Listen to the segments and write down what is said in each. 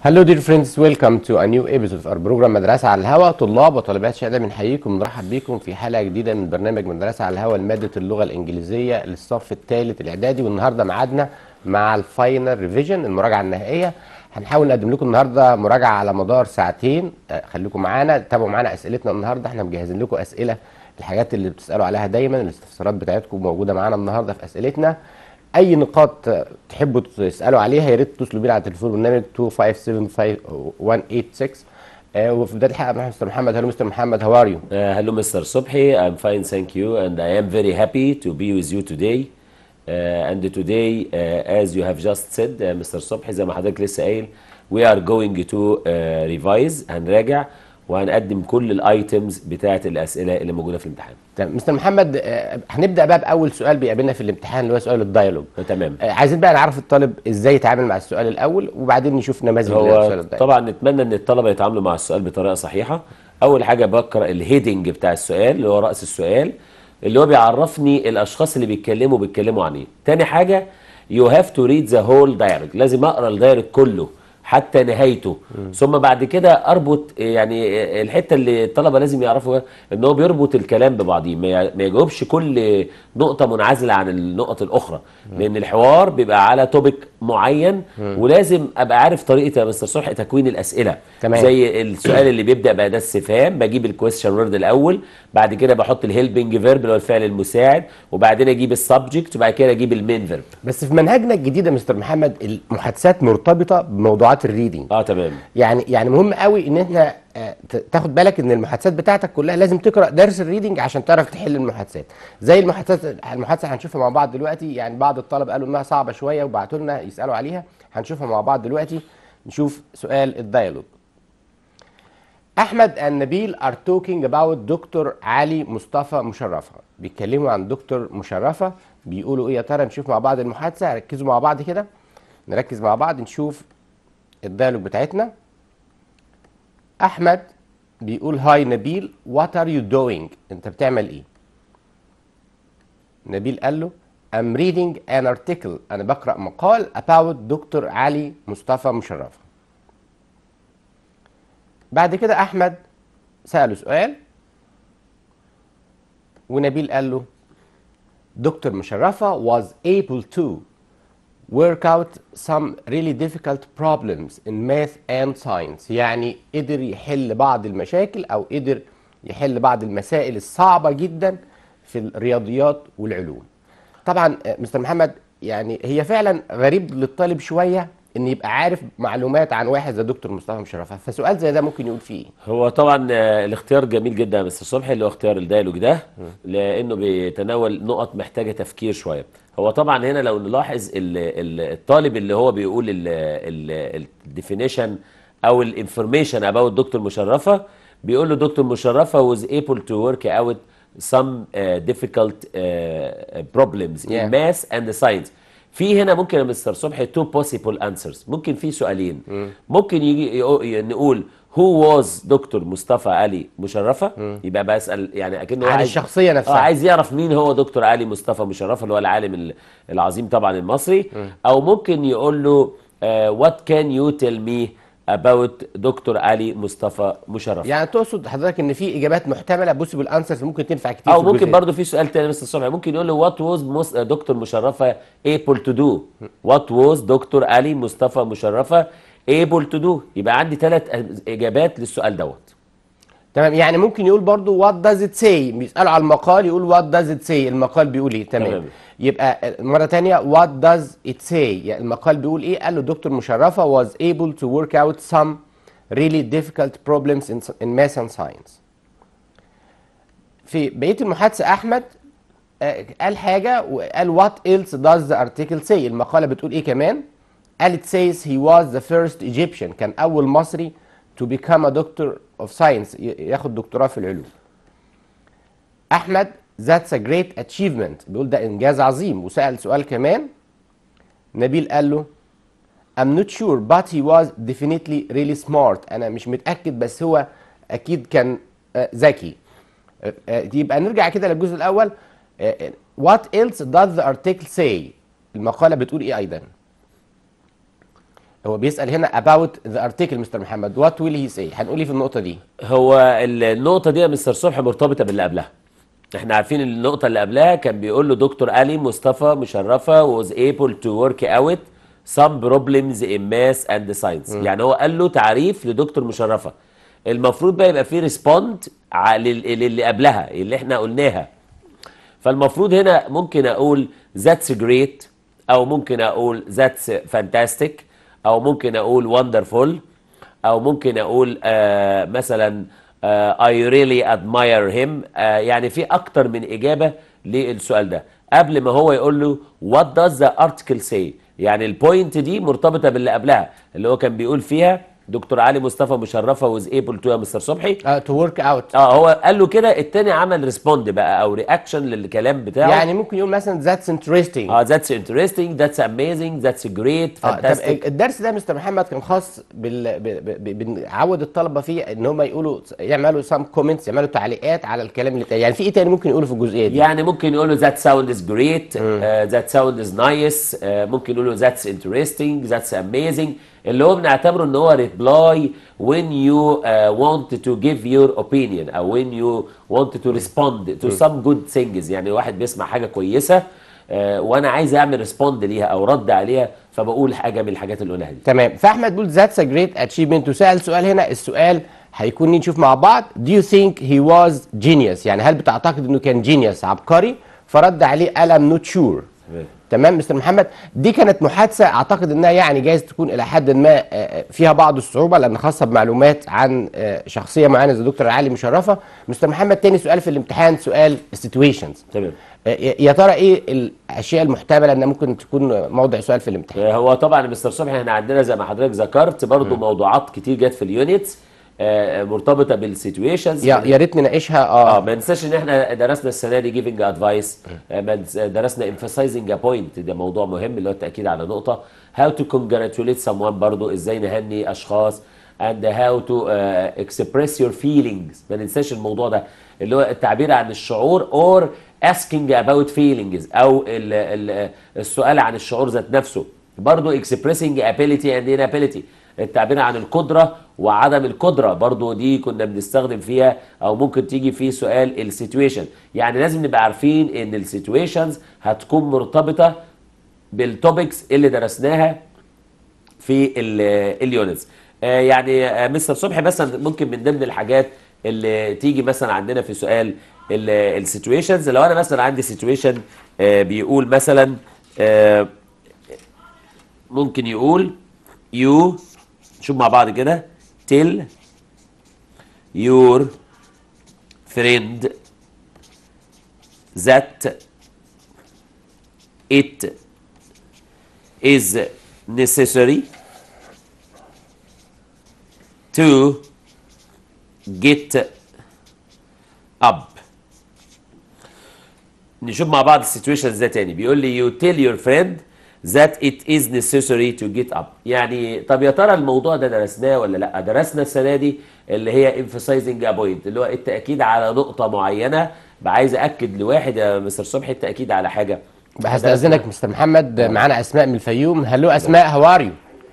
Hello dear friends, welcome to a new episode of our program مدرسة على الهواء طلاب وطالبات شهادة بنحييكم ونرحب بيكم في حلقة جديدة من برنامج مدرسة على الهواء لمادة اللغة الإنجليزية للصف الثالث الإعدادي والنهاردة ميعادنا مع الفاينل ريفيجن المراجعة النهائية هنحاول نقدم لكم النهارده مراجعة على مدار ساعتين آه، خليكم معانا تابعوا معانا أسئلتنا النهارده احنا مجهزين لكم أسئلة الحاجات اللي بتسألوا عليها دايما الاستفسارات بتاعتكم موجودة معانا النهارده في أسئلتنا اي نقاط تحبوا تسالوا عليها يا ريت تتصلوا بينا على تليفون برنامج 2575186 آه، وفي بدايه الحلقه مع مستر محمد هلو مستر محمد هاو ار يو Uh, hello, Mr. Subhi. I'm fine, thank you, and I am very happy to be with you today. Uh, and today, uh, as you have just said, uh, Mr. Subhi, زي ما حضرتك لسه قايل, we are going to uh, revise هنراجع وهنقدم كل الايتمز بتاعت الاسئله اللي موجوده في الامتحان. تمام مستر محمد آه، هنبدا بقى باول سؤال بيقابلنا في الامتحان اللي هو سؤال الدايلوج تمام. آه، عايزين بقى نعرف الطالب ازاي يتعامل مع السؤال الاول وبعدين نشوف نماذج لسؤال هو الدايلوج طبعا نتمنى ان الطلبه يتعاملوا مع السؤال بطريقه صحيحه اول حاجه بقرا الهيدنج بتاع السؤال اللي هو راس السؤال اللي هو بيعرفني الاشخاص اللي بيتكلموا بيتكلموا عن ايه تاني حاجه يو هاف تو ريد ذا هول دايلوج لازم اقرا الدايلوج كله حتى نهايته ثم بعد كده اربط يعني الحته اللي الطلبه لازم يعرفوا ان هو بيربط الكلام ببعضيه ما ي- ما يجاوبش كل نقطه منعزله عن النقط الاخرى لان الحوار بيبقى على توبيك معين ولازم ابقى عارف طريقه يا مستر صبحي تكوين الاسئله تمام. زي السؤال اللي بيبدا باداه استفهام بجيب الكويستشن وورد الاول بعد كده بحط الهيلبنج فيرب اللي هو الفعل المساعد وبعدين اجيب السبجكت وبعد كده اجيب المين فيرب بس في منهجنا الجديد يا مستر محمد المحادثات مرتبطه بموضوعات الريدنج اه تمام يعني يعني مهم قوي ان احنا آه، ت- تاخد بالك ان المحادثات بتاعتك كلها لازم تقرا درس الريدنج عشان تعرف تحل المحادثات زي المحادثات المحادثه هنشوفها مع بعض دلوقتي يعني بعض الطلبه قالوا انها صعبه شويه وبعتوا لنا يسالوا عليها هنشوفها مع بعض دلوقتي نشوف سؤال الديالوج احمد and نبيل are talking about دكتور علي مصطفى مشرفه بيتكلموا عن دكتور مشرفه بيقولوا ايه يا ترى نشوف مع بعض المحادثه ركزوا مع بعض كده نركز مع بعض نشوف الديالوج بتاعتنا احمد بيقول هاي نبيل وات ار يو دوينج انت بتعمل ايه نبيل قال له I'm reading an article انا بقرا مقال about دكتور علي مصطفى مشرفه بعد كده احمد ساله سؤال ونبيل قال له دكتور مشرفه was able to work out some really difficult problems in math and science يعني قدر يحل بعض المشاكل او قدر يحل بعض المسائل الصعبة جدا في الرياضيات والعلوم طبعا آه، مستر محمد يعني هي فعلا غريب للطالب شوية ان يبقى عارف معلومات عن واحد زي دكتور مصطفى مشرفة فسؤال زي ده ممكن يقول فيه ايه هو طبعا آه، الاختيار جميل جدا يا مستر صبحي اللي هو اختيار الديالوج ده لانه بيتناول نقط محتاجه تفكير شويه هو طبعا هنا لو نلاحظ ال- ال- الطالب اللي هو بيقول الديفينيشن او الانفورميشن اباوت دكتور مشرفه بيقول له دكتور مشرفه was able to work out some uh, difficult uh, problems Yeah. in math and science في هنا ممكن يا مستر صبحي two possible answers ممكن في سؤالين ممكن يجي يقو- نقول who was دكتور مصطفى علي مشرفه يبقى بسال يعني اكنه هو عن عايز- الشخصية نفسها. اه عايز يعرف مين هو دكتور علي مصطفى مشرفه اللي هو العالم ال- العظيم طبعا المصري او ممكن يقول له وات كان يو تيل مي about دكتور علي مصطفى مشرف يعني تقصد حضرتك ان في اجابات محتملة بوسيبل انسرز ممكن تنفع كتير او في ممكن الجزء ده. برضو في سؤال تاني مستر صبحي ممكن يقول له وات واز دكتور مشرفه able to do وات واز دكتور علي مصطفى مشرفه able to do يبقى عندي ثلاث اجابات للسؤال دوت تمام يعني ممكن يقول برضو وات داز ات سي بيسالوا على المقال يقول وات داز ات سي المقال بيقول ايه تمام, تمام. يبقى مره تانية وات داز ات سي يعني المقال بيقول ايه قال له دكتور مشرفه was able to work out some really difficult problems in, in math and science في بقيه المحادثه احمد آه، قال حاجه وقال what else does the article say المقاله بتقول ايه كمان قال it says he was the first Egyptian كان اول مصري to become a doctor of science ي- ياخد دكتوراه في العلوم احمد that's a great achievement بيقول ده انجاز عظيم وسال سؤال كمان نبيل قال له I'm not sure but he was definitely really smart انا مش متاكد بس هو اكيد كان آه، ذكي آه، آه، يبقى نرجع كده للجزء الاول آه، آه، what else does the article say المقاله بتقول ايه ايضا هو بيسال هنا about the article مستر محمد what will he say هنقول ايه في النقطه دي هو النقطة دي يا مستر صبحي مرتبطة باللي قبلها. احنا عارفين النقطة اللي قبلها كان بيقول له دكتور علي مصطفى مشرفة was able to work out some problems in math and science. يعني هو قال له تعريف لدكتور مشرفة. المفروض بقى يبقى فيه ريسبوند للي قبلها اللي احنا قلناها. فالمفروض هنا ممكن اقول that's great او ممكن اقول that's fantastic او ممكن اقول wonderful او ممكن اقول آه مثلا آه I really admire him آه يعني في اكتر من اجابه للسؤال ده قبل ما هو يقول له what does the article say يعني البوينت دي مرتبطه باللي قبلها اللي هو كان بيقول فيها دكتور علي مصطفى مشرفه was able to يا مستر صبحي uh, to work out اه هو قال له كده التاني عمل ريسبوند بقى او رياكشن للكلام بتاعه يعني ممكن يقول مثلا that's interesting اه that's interesting that's amazing that's great اه طب fantastic الدرس ده مستر محمد كان خاص بال ب- ب- ب- بنعود الطلبه فيه ان هم يقولوا يعملوا سام كومنتس يعملوا تعليقات على الكلام اللي اتقال. يعني في ايه تاني ممكن يقوله في الجزئيه دي يعني ممكن يقولوا that sound is great uh, that sound is nice uh, ممكن يقولوا that's interesting that's amazing اللي هو بنعتبره ان هو reply when you uh, want to give your opinion او when you want to respond to some good things يعني واحد بيسمع حاجه كويسه uh, وانا عايز اعمل ريسبوند ليها او رد عليها فبقول حاجه من الحاجات اللي قلناها دي تمام فاحمد بيقول ذاتس ا جريت اتشيفمنت وسال سؤال هنا السؤال هيكون نشوف مع بعض do you think he was genius يعني هل بتعتقد انه كان جينيوس عبقري فرد عليه قال I'm not sure تمام. تمام مستر محمد دي كانت محادثه اعتقد انها يعني جايز تكون الى حد ما آه، فيها بعض الصعوبه لان خاصه بمعلومات عن آه، شخصيه معينه زي دكتور علي مشرفه مستر محمد تاني سؤال في الامتحان سؤال situations تمام آه، يا ترى ايه الاشياء المحتمله انها ممكن تكون موضع سؤال في الامتحان هو طبعا مستر صبحي احنا عندنا زي ما حضرتك ذكرت برضو موضوعات كتير جت في اليونتس آه، مرتبطه بالسيتويشنز يا يا ريت نناقشها اه اه ما ننساش ان احنا درسنا السنه دي جيفنج ادفايس درسنا emphasizing a point ده موضوع مهم اللي هو التاكيد على نقطه how to congratulate someone برضو ازاي نهني اشخاص and how to uh, express your feelings ما ننساش الموضوع ده اللي هو التعبير عن الشعور or asking about feelings او ال ال السؤال عن الشعور ذات نفسه برضو expressing ability and inability التعبير عن القدرة وعدم القدرة برضو دي كنا بنستخدم فيها او ممكن تيجي في سؤال السيتويشن يعني لازم نبقى عارفين ان السيتويشنز هتكون مرتبطة بالتوبكس اللي درسناها في ال- اليونتس آه، يعني آه، مستر صبحي مثلا ممكن من ضمن الحاجات اللي تيجي مثلا عندنا في سؤال السيتويشنز لو انا مثلا عندي سيتويشن بيقول مثلا آه، ممكن يقول يو شوف مع بعض كده tell your friend that it is necessary to get up نشوف مع بعض السيتويشنز ده تاني بيقول لي you tell your friend that it is necessary to get up يعني طب يا ترى الموضوع ده درسناه ولا لا درسنا السنه دي اللي هي emphasizing a point اللي هو التاكيد على نقطه معينه بقى عايز اكد لواحد يا مستر صبحي التاكيد على حاجه هستاذنك مستر محمد معانا اسماء من الفيوم هلو اسماء هاو ار يو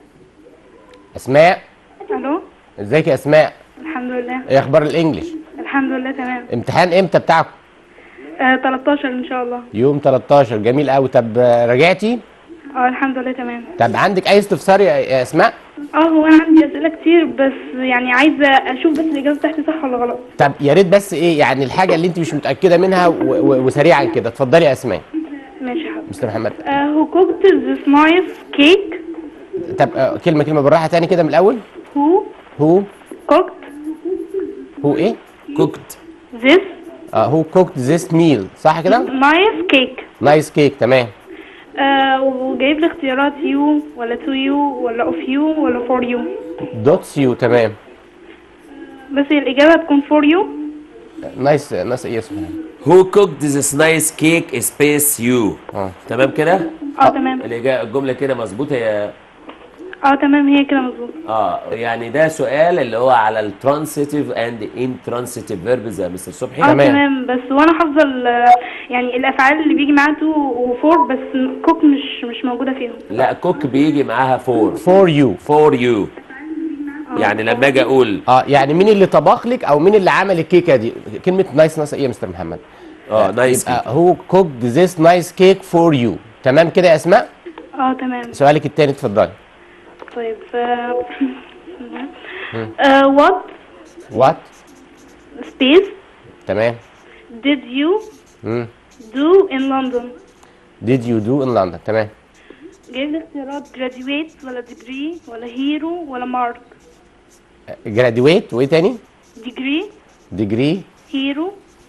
اسماء الو ازيك يا اسماء الحمد لله ايه اخبار الانجليش الحمد لله تمام امتحان امتى بتاعكم آه 13 ان شاء الله يوم 13 جميل قوي طب آه، راجعتي اه الحمد لله تمام طب عندك اي استفسار يا يا اسماء اه هو انا عندي اسئله كتير بس يعني عايزه اشوف بس الاجابه بتاعتي صح ولا غلط طب يا ريت بس ايه يعني الحاجه اللي انت مش متاكده منها و- و- وسريعا كده اتفضلي يا اسماء ماشي يا حبيبي مستر محمد آه who cooked this nice cake طب آه، كلمه كلمه بالراحه تاني كده من الاول who هو cooked هو ايه cooked this اه هو كوكت ذيس ميل صح كده nice cake نايس كيك تمام آه وجايب لي اختيارات you ولا to you ولا of you ولا for you دوتس يو تمام بس هي الاجابه هتكون for you نايس نايس ايه اسمه who cooked this nice cake space you اه تمام كده اه تمام الإجا- الجمله كده مظبوطه يا اه تمام هي كده مظبوط اه يعني ده سؤال اللي هو على الترانسيتيف اند انترانسيتيف فيربز يا مستر صبحي اه تمام. تمام بس وانا حافظه ال- يعني الافعال اللي بيجي معاها تو وفور بس كوك مش مش موجوده فيهم لا كوك بيجي معاها فور فور يو فور يو يعني لما اجي اقول اه يعني مين اللي طبخ لك او مين اللي عمل الكيكه دي كلمه نايس نايس ايه يا مستر محمد اه نايس يبقى هو كوكد ذيس نايس كيك فور يو تمام كده يا اسماء اه تمام سؤالك التاني اتفضلي طيب وات وات سبيس تمام did you مم. do in London did you do in London تمام جايب لي اختيارات graduate ولا degree ولا hero ولا mark graduate وايه تاني degree degree hero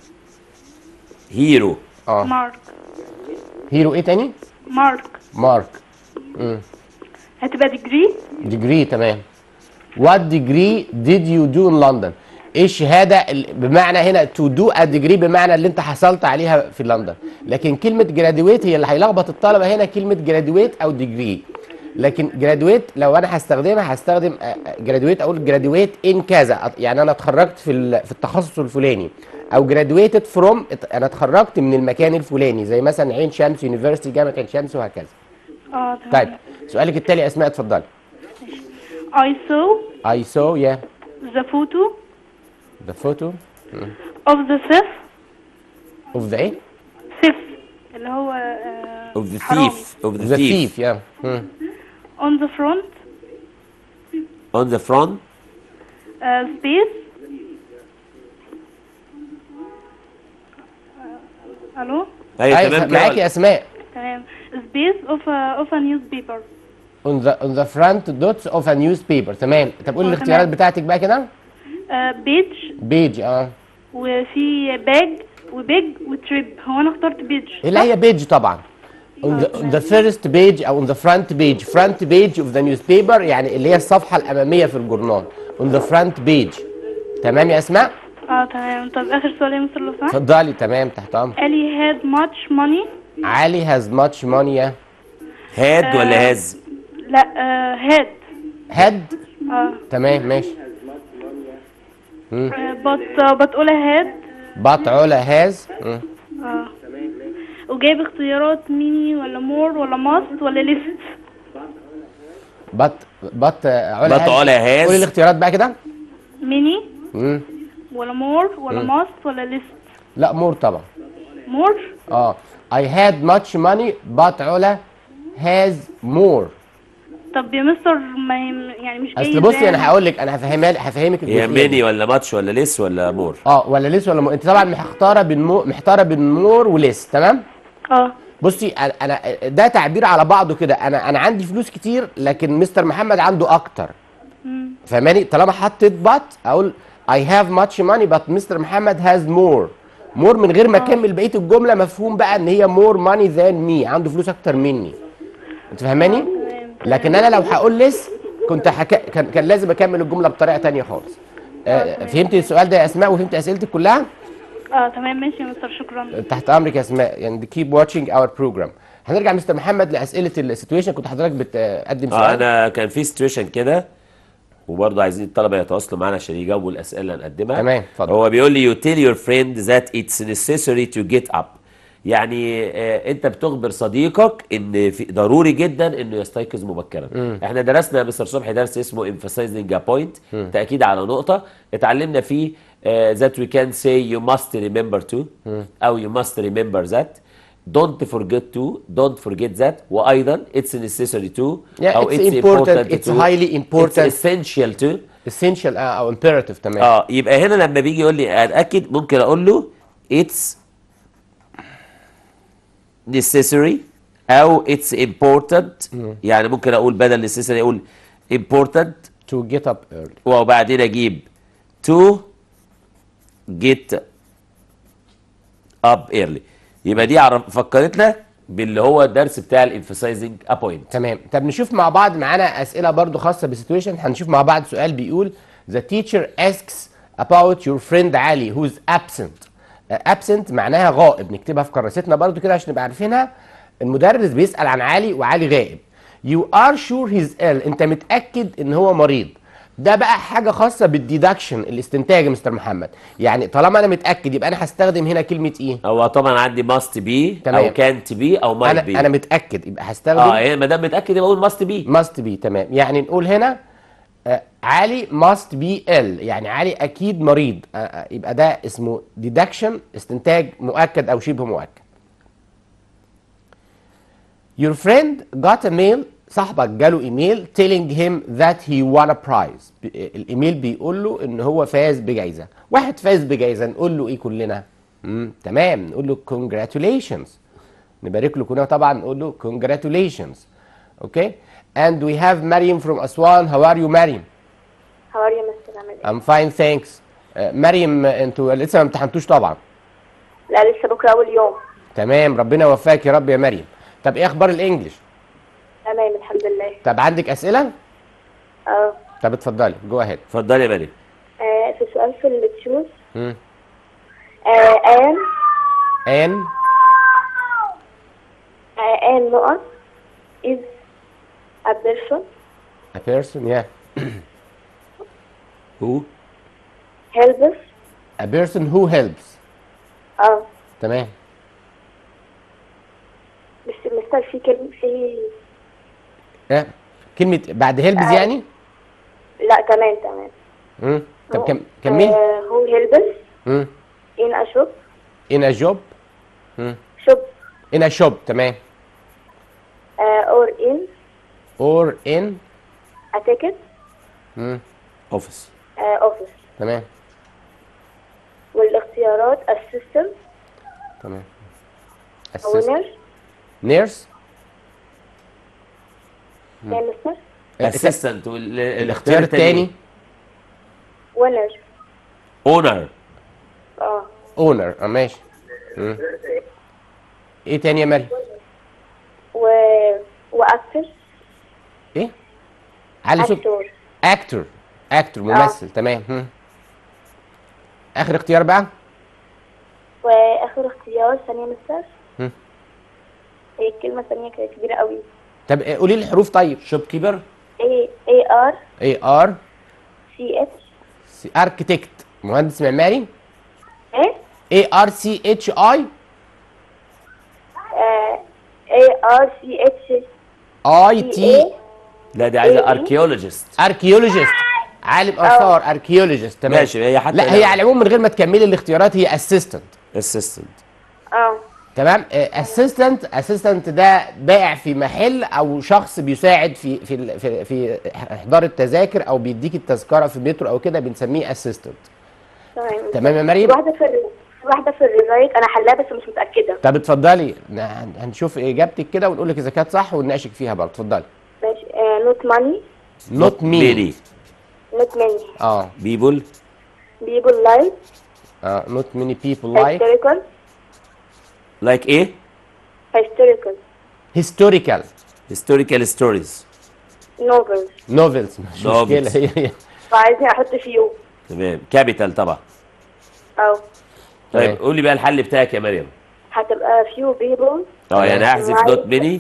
هيرو اه mark هيرو ايه تاني mark مارك مم. هتبقى degree degree تمام what degree did you do in London ايه الشهاده ال- بمعنى هنا to do a degree بمعنى اللي انت حصلت عليها في لندن لكن كلمه graduate هي اللي هيلخبط الطلبه هنا كلمه graduate او degree لكن graduate لو انا هستخدمها هستخدم آه، آه، graduate اقول graduate in كذا أط- يعني انا اتخرجت في ال- في التخصص الفلاني او graduated from ات- انا اتخرجت من المكان الفلاني زي مثلا عين شمس يونيفرسيتي جامعه عين شمس وهكذا اه تمام طيب سؤالك التالي اسماء اتفضلي I saw I saw yeah the photo the photo of the thief of the ايه thief اللي هو آه، اوف ذا حرامي. ثيف اوف the ذا ثيف thief yeah مم. on the front اون ذا فرونت uh, space آه، الو ايوه ايوه تمام معاكي يا كده اسماء تمام space of a, of a newspaper on the on the front dots of a newspaper تمام طب قولي آه، الاختيارات تمام. بتاعتك بقى كده آه، بيج بيج اه وفي باج وبيج وتريب هو انا اخترت بيج اللي هي بيج طبعا on the, on the first page او on the front page front page of the newspaper يعني اللي هي الصفحه الاماميه في الجورنال on the front page تمام يا اسماء اه تمام طب اخر سؤال يا مستر لو سمحت اتفضلي تمام تحت امر Ali had much money علي has much money yeah. هاد ولا هاز لا آه had had اه تمام ماشي آه، but uh, but أولى had but علا has مم. اه وجايب اختيارات ميني ولا مور ولا ماست ولا ليست but but آه، علا but علا has. قولي الاختيارات بقى كده ميني مم. ولا مور ولا ماست ولا ليست لا مور طبعا مور اه I had much money but علا has more طب يا مستر ما هي يعني مش جاي اصل بصي زي- انا هقول لك انا هفهمها هفهمك هي الجزئية دي. ميني ولا ماتش ولا ليس ولا مور اه ولا ليس ولا مور انت طبعا محتاره بين مو... محتاره بين مور وليس تمام اه بصي انا أنا- ده تعبير على بعضه كده انا انا عندي فلوس كتير لكن مستر محمد عنده اكتر فاهماني طالما حطيت بات اقول I have much money but مستر محمد has more more من غير ما اكمل بقيه الجمله مفهوم بقى ان هي more money than me عنده فلوس اكتر مني انت فاهماني لكن انا لو هقول لس كنت حكا... كان كان لازم اكمل الجمله بطريقه تانية خالص آه فهمتي السؤال ده يا اسماء وفهمت اسئلتك كلها اه تمام ماشي يا مستر شكرا تحت امرك يا اسماء يعني keep watching our program هنرجع مستر محمد لاسئله السيتويشن كنت حضرتك بتقدم سؤال اه انا كان في سيتويشن كده وبرضه عايزين الطلبه يتواصلوا معانا عشان يجاوبوا الاسئله اللي هنقدمها تمام، اتفضل. هو بيقول لي you tell your friend that it's necessary to get up يعني آه انت بتخبر صديقك ان في ضروري جدا انه يستيقظ مبكرا احنا درسنا يا مستر صبحي درس اسمه emphasizing a point تاكيد على نقطه اتعلمنا فيه آه that we can say you must remember to او you must remember that don't forget to don't forget that وايضا it's necessary to Yeah, او it's important, it's to, highly important. it's essential to essential آه، او imperative تمام اه يبقى هنا لما بيجي يقول لي اتاكد ممكن اقول له it's necessary او it's important يعني ممكن اقول بدل necessary اقول important to get up early وبعدين اجيب to get up early يبقى دي عرف فكرتنا باللي هو الدرس بتاع الامفاسايزنج ابوينت تمام طب نشوف مع بعض معانا اسئله برضو خاصه بالسيتويشن هنشوف مع بعض سؤال بيقول the teacher asks about your friend علي who's absent آه، absent معناها غائب نكتبها في كراستنا برضو كده عشان نبقى عارفينها المدرس بيسال عن علي وعلي غائب you are sure he's ill انت متاكد ان هو مريض ده بقى حاجه خاصه بالديدكشن الاستنتاج يا مستر محمد يعني طالما انا متاكد يبقى انا هستخدم هنا كلمه ايه هو طبعا عندي must be تمام. او can't be او might انا be انا متاكد يبقى هستخدم اه إيه، ما دام متاكد يبقى اقول must be must be تمام يعني نقول هنا آه علي must be ill يعني علي اكيد مريض آه آه يبقى ده اسمه deduction استنتاج مؤكد او شبه مؤكد Your friend got a mail صاحبك جاله ايميل telling him that he won a prize ب- الايميل بيقول له ان هو فاز بجائزه واحد فاز بجائزه نقول له ايه كلنا امم تمام نقول له congratulations نبارك له كلنا طبعا نقول له congratulations اوكي and we have مريم from اسوان how are you مريم How are you, Mr. عامل ايه؟ I'm fine thanks آه، مريم آه، انتوا لسه ما امتحنتوش طبعا لا لسه بكره اول يوم تمام ربنا يوفقك يا رب يا مريم طب ايه اخبار الانجليش تمام الحمد لله طب عندك اسئله اه طب اتفضلي جو اهيد اتفضلي يا مريم آه، في سؤال في التشوز مم. ان ان ان نقط is a person a person yeah who helps a person who helps اه تمام بس مستر في كلمة في آه. كلمه بعد هيلبز آه. يعني لا تمام تمام مم. طب كم كملي آه، who helps مم. in a shop in a job مم. shop in a shop تمام آه، or in or in a ticket مم. office آه، office تمام والاختيارات assistant تمام assist owner nurse يا مستر assistant وال- الاختيار الثاني winner owner اه owner اه ماشي مم. ايه تاني يا مريم و واكتر ايه علي صوت اكتور اكتور اكتور ممثل تمام مم. اخر اختيار بقى واخر اختيار ثانية مستر مم. هي الكلمة الثانية كانت كبيرة قوي طب آه، قولي لي الحروف طيب shop keeper A A R اي ار C H اركتكت مهندس معماري ايه اي ار سي اتش اي آه، A R C H اي C تي A لا دي عايزه إيه؟ archaeologist اركيولوجيست عالم اثار اركيولوجيست تمام ماشي، هي حتى لا لو- هي على العموم من غير ما تكملي الاختيارات هي اسيستنت assistant اه تمام اسيستنت اسيستنت ده بائع في محل او شخص بيساعد في في ال- في, في احضار التذاكر او بيديك التذكره في المترو او كده بنسميه اسيستنت تمام تمام يا مريم في واحدة في الر- في واحدة في الريفايت انا حلاها بس مش متأكدة طب اتفضلي هن- هنشوف اجابتك كده ونقول لك اذا كانت صح ونناقشك فيها برضه اتفضلي ماشي نوت ماني نوت مي many نوت ماني اه people people like اه نوت ماني بيبل لايك historical like ايه historical هيستوريكال historical stories novels نوفلز مش Novels. مشكله هي هي وعايزني احط فيو تمام capital طبعا اه طيب تمام. قولي بقى الحل بتاعك يا مريم هتبقى few people اه يعني احذف Right. not many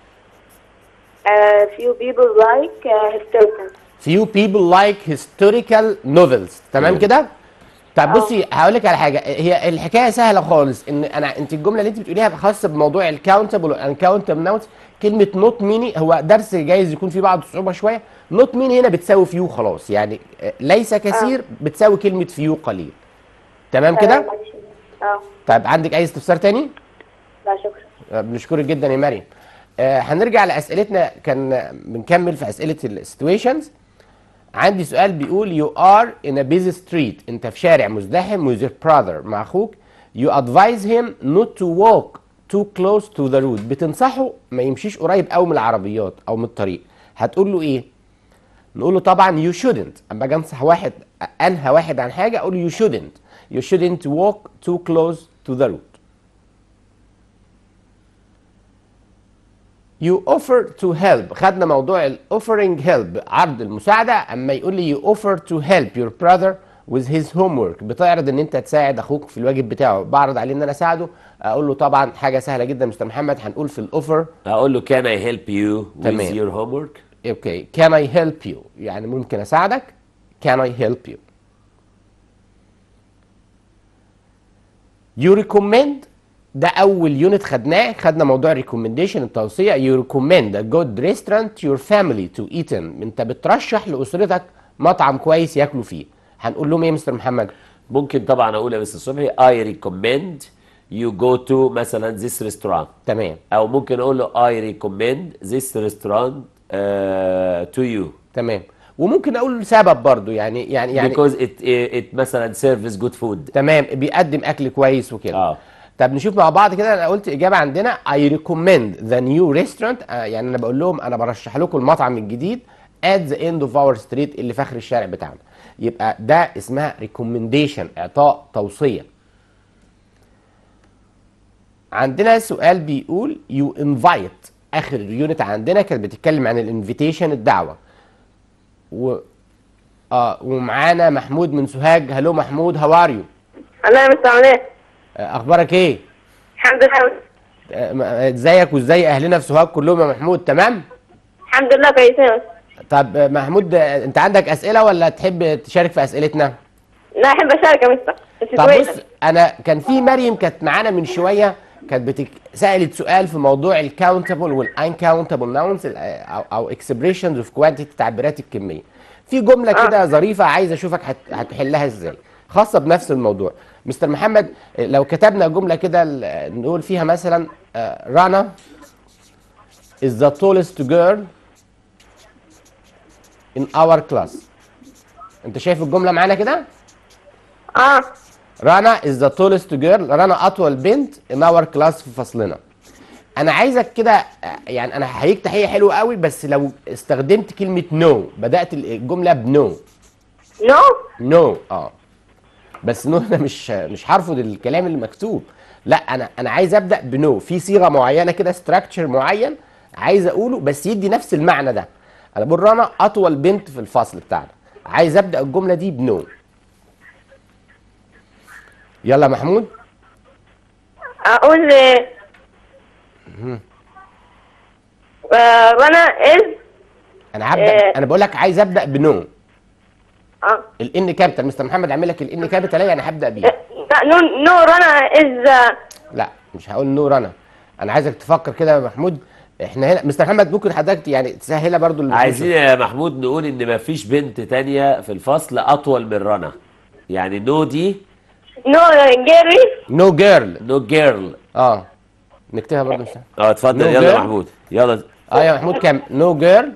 uh, few people like uh, historical few people like historical novels تمام مم. كده طب بصي هقول لك على حاجه هي الحكايه سهله خالص ان انا انت الجمله اللي انت بتقوليها خاصه بموضوع الكاونتبل والانكاونتبل نوت كلمه نوت ميني هو درس جايز يكون فيه بعض الصعوبه شويه نوت ميني هنا بتساوي فيو خلاص يعني آه، ليس كثير بتساوي كلمه فيو قليل تمام كده تمام، ماشي. اه طيب عندك اي استفسار تاني لا شكرا آه، بنشكرك جدا يا مريم آه، هنرجع لاسئلتنا كان آه، بنكمل في اسئله السيتويشنز عندي سؤال بيقول you are in a busy street انت في شارع مزدحم with your brother مع اخوك you advise him not to walk too close to the road بتنصحه ما يمشيش قريب قوي من العربيات او من الطريق هتقول له ايه نقول له طبعا you shouldn't اما اجي انصح واحد انهى واحد عن حاجه اقول له you shouldn't you shouldn't walk too close to the road You offer to help خدنا موضوع ال offering help عرض المساعدة أما يقول لي you offer to help your brother with his homework بتعرض ان انت تساعد اخوك في الواجب بتاعه بعرض عليه ان انا اساعده اقول له طبعا حاجه سهله جدا مستر محمد هنقول في الاوفر هقول له can I help you with تمام. your homework اوكي can I help you يعني ممكن اساعدك can I help you you recommend ده اول يونت خدناه خدنا موضوع ريكومنديشن التوصيه you recommend a good restaurant to your family to eat in انت بترشح لاسرتك مطعم كويس ياكلوا فيه هنقول لهم ايه يا مستر محمد ممكن طبعا اقول يا مستر صبحي I recommend you go to مثلا this restaurant تمام او ممكن اقول له I recommend this restaurant uh, to you تمام وممكن اقول سبب برضو يعني يعني يعني because it, it مثلا serves good food تمام بيقدم اكل كويس وكده اه طب نشوف مع بعض كده انا قلت اجابه عندنا I recommend the new restaurant آه يعني انا بقول لهم انا برشح لكم المطعم الجديد at the end of our street اللي في اخر الشارع بتاعنا يبقى ده اسمها recommendation اعطاء توصيه عندنا سؤال بيقول you invite اخر يونت عندنا كانت بتتكلم عن الانفيتيشن الدعوه و اه ومعانا محمود من سوهاج هلو محمود هاو ار يو الله يا مستر عامل ايه؟ اخبارك ايه الحمد لله آه، م- آه، ازيك وازاي اهلنا في سوهاج كلهم يا محمود تمام الحمد لله كويسين يا مستر. طب آه، محمود آه، انت عندك اسئله ولا تحب تشارك في اسئلتنا لا احب اشارك يا مستر بس طب كويس بص انا كان في مريم كانت معانا من شويه كانت بتك... سالت سؤال في موضوع الكاونتبل والانكاونتبل ناونز او او اكسبريشنز اوف كوانتيتي تعبيرات الكميه في جمله كده ظريفه عايز اشوفك هت... هتحلها ازاي خاصه بنفس الموضوع مستر محمد آه، لو كتبنا جمله كده ال- نقول فيها مثلا آه، رانا is the tallest girl in our class انت شايف الجمله معانا كده اه رانا is the tallest girl رانا اطول بنت in our class في فصلنا انا عايزك كده آه، يعني انا هحييك تحيه حلوه قوي بس لو استخدمت كلمه نو no. بدات الجمله بنو نو نو اه بس نو انا مش مش هرفض الكلام اللي مكتوب لا انا انا عايز ابدا بنو في صيغه معينه كده ستراكشر معين عايز اقوله بس يدي نفس المعنى ده انا بقول رانا اطول بنت في الفصل بتاعنا عايز ابدا الجمله دي بنو يلا يا محمود اقول آه، آه، رنا از انا هبدا إيه. انا بقول لك عايز ابدا بنو اه الان كابيتال مستر محمد عامل لك الان كابيتال انا هبدا بيه لا نو نو رنا از لا مش هقول نور انا انا عايزك تفكر كده يا محمود احنا هنا مستر محمد ممكن حضرتك يعني تسهلها برضو اللي عايزين يا محمود نقول ان مفيش بنت تانية في الفصل اطول من رنا يعني نو دي نو جيري نو جيرل نو جيرل اه نكتبها برضو مش اه اتفضل No يلا يا girl. محمود يلا اه يا محمود كام نو جيرل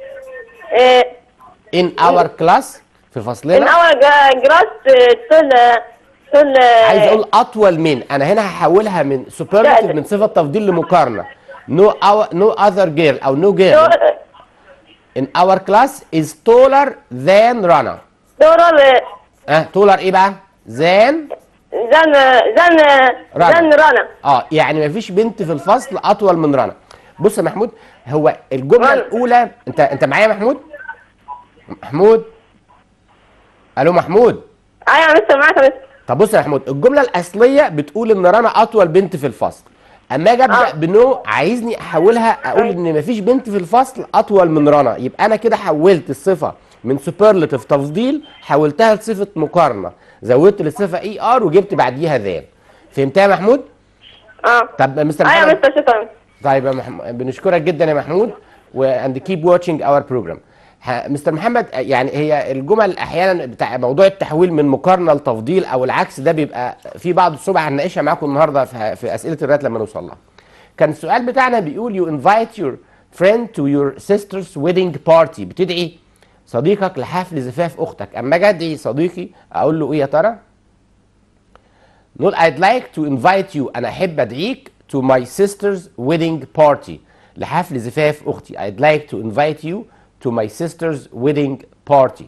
ان اور كلاس في ان فصلنا اور جراس تول تول عايز اقول اطول من انا هنا هحولها من سوبرلاتيف من صفه تفضيل لمقارنه نو او نو اذر جيرل او نو جيرل in our class is taller than Rana دورال اه taller ايه بقى than زن زن رنا. زن رنا اه يعني مفيش بنت في الفصل اطول من رنا بص يا محمود هو الجمله رنا. الاولى انت انت معايا يا محمود محمود الو محمود ايوه يا مستر معاك يا مستر طب بص يا محمود الجمله الاصليه بتقول ان رنا اطول بنت في الفصل اما اجي ابدا آه. بنو عايزني احولها اقول ان مفيش بنت في الفصل اطول من رنا يبقى انا كده حولت الصفه من سوبرلاتيف تفضيل حولتها لصفه مقارنه زودت للصفه اي ار وجبت بعديها ذان فهمتها يا محمود اه طب مستر ايوه يا محمد مستر شكرا طيب يا محمود بنشكرك جدا يا محمود واند كيب واتشنج اور بروجرام مستر محمد يعني هي الجمل احيانا بتاع موضوع التحويل من مقارنه لتفضيل او العكس ده بيبقى في بعض الصعوبه هنناقشها معاكم النهارده في, في اسئله الرات لما نوصل لها. كان السؤال بتاعنا بيقول you invite your friend to your sister's wedding party بتدعي صديقك لحفل زفاف اختك اما اجي ادعي صديقي اقول له ايه يا ترى؟ نقول I'd like to invite you أنا أحب أدعيك to my sister's wedding party لحفل زفاف أختي I'd like to invite you to my sister's wedding party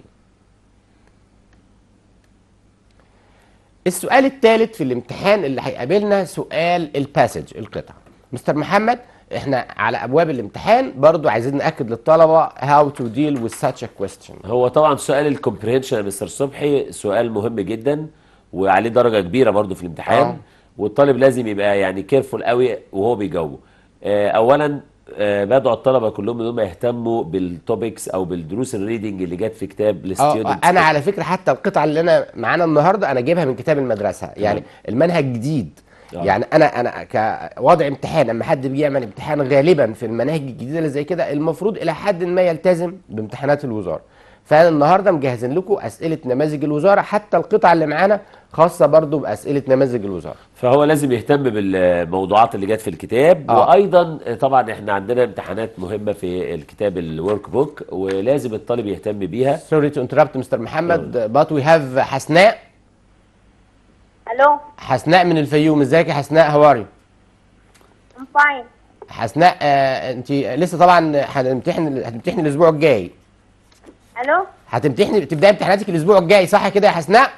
السؤال الثالث في الامتحان اللي هيقابلنا سؤال الباسج القطعة مستر محمد احنا على ابواب الامتحان برضو عايزين ناكد للطلبه how to deal with such a question هو طبعا سؤال الكومبريهنشن يا مستر صبحي سؤال مهم جدا وعليه درجه كبيره برضو في الامتحان آه. والطالب لازم يبقى يعني كيرفول قوي وهو بيجاوبه آه، اولا آه، بدعو الطلبه كلهم ان هم يهتموا بالتوبكس او بالدروس الريدنج اللي جت في كتاب اه الستودنت انا على فكره حتى القطعه اللي انا معانا النهارده انا جايبها من كتاب المدرسه يعني المنهج جديد آه. يعني انا انا كوضع امتحان اما حد بيجي يعمل امتحان غالبا في المناهج الجديده اللي زي كده المفروض الى حد ما يلتزم بامتحانات الوزاره فانا النهارده مجهزين لكم اسئله نماذج الوزاره حتى القطعه اللي معانا خاصه برضو باسئله نماذج الوزاره فهو لازم يهتم بالموضوعات اللي جت في الكتاب آه. وايضا طبعا احنا عندنا امتحانات مهمه في الكتاب الورك بوك ولازم الطالب يهتم بيها سوري تو انتربت مستر محمد بات وي هاف حسناء الو حسناء من الفيوم ازيك يا حسناء هواري I'm fine حسناء آه انت لسه طبعا هتمتحن هتمتحن الاسبوع الجاي الو هتمتحني تبداي امتحاناتك الاسبوع الجاي صح كده يا حسناء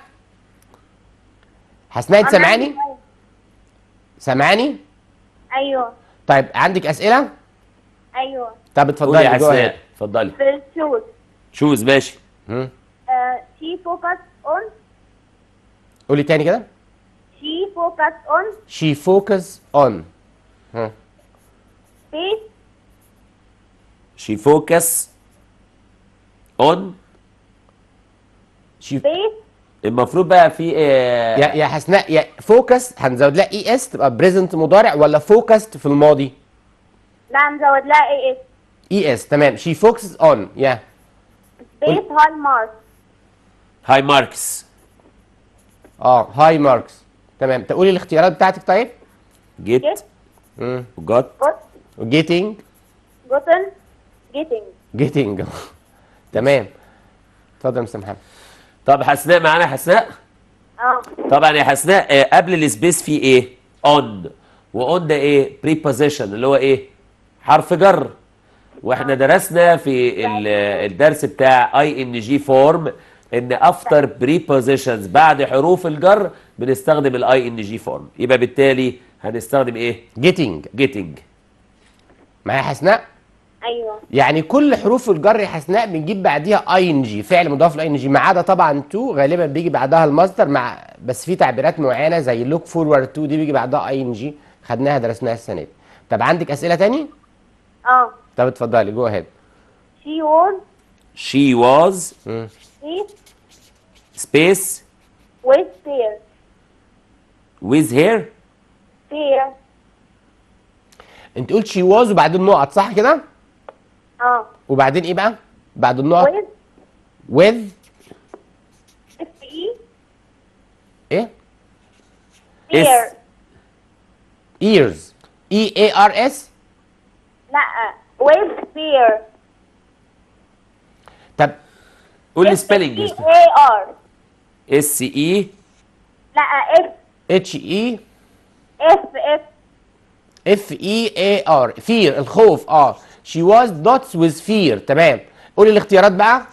حسناء انت أنا سامعاني عندي- سامعاني ايوه طيب عندك اسئله ايوه طب قولي اتفضلي يا جو حسناء ahead. اتفضلي في الشوز شوز ماشي هم؟ she focus on قولي تاني كده she focus on she focus on ها. space she focus on she space المفروض بقى في آه، يا يا حسناء يا فوكس هنزود لها اي اس تبقى بريزنت مضارع ولا فوكست في الماضي لا نزود لها اي اس اي اس تمام she focuses on يا space high mark هاي ماركس اه هاي ماركس تمام تقولي الاختيارات بتاعتك طيب جيت get وجت got getting gotten getting getting تمام اتفضل يا مستر محمد طب حسناء معانا حسناء اه طبعا يا حسناء آه، قبل السبيس في ايه اون واون ده ايه بريبوزيشن اللي هو ايه حرف جر واحنا درسنا في ال- الدرس بتاع اي ان جي فورم ان افتر بريبوزيشنز بعد حروف الجر بنستخدم الاي ان جي فورم يبقى بالتالي هنستخدم ايه getting جيتنج معايا حسناء ايوه يعني كل حروف الجر يا حسناء بنجيب بعديها اي ان جي فعل مضاف لاي ان جي ما عدا طبعا تو غالبا بيجي بعدها المصدر مع بس في تعبيرات معينه زي لوك فورورد تو دي بيجي بعدها اي ان جي خدناها درسناها السنه دي طب عندك اسئله تاني اه طب اتفضلي جو اهيد she was she was space space with fear with her fear انت قلت شي واز وبعدين نقط صح كده اه وبعدين ايه بقى بعد النقط with with f e ايه fear ears e a r s لا with fear طب قول لي F سبيلنج E A R اس اي لا F اتش اي F F اف اي اي ار fear الخوف اه she was dots with fear تمام قولي الاختيارات بقى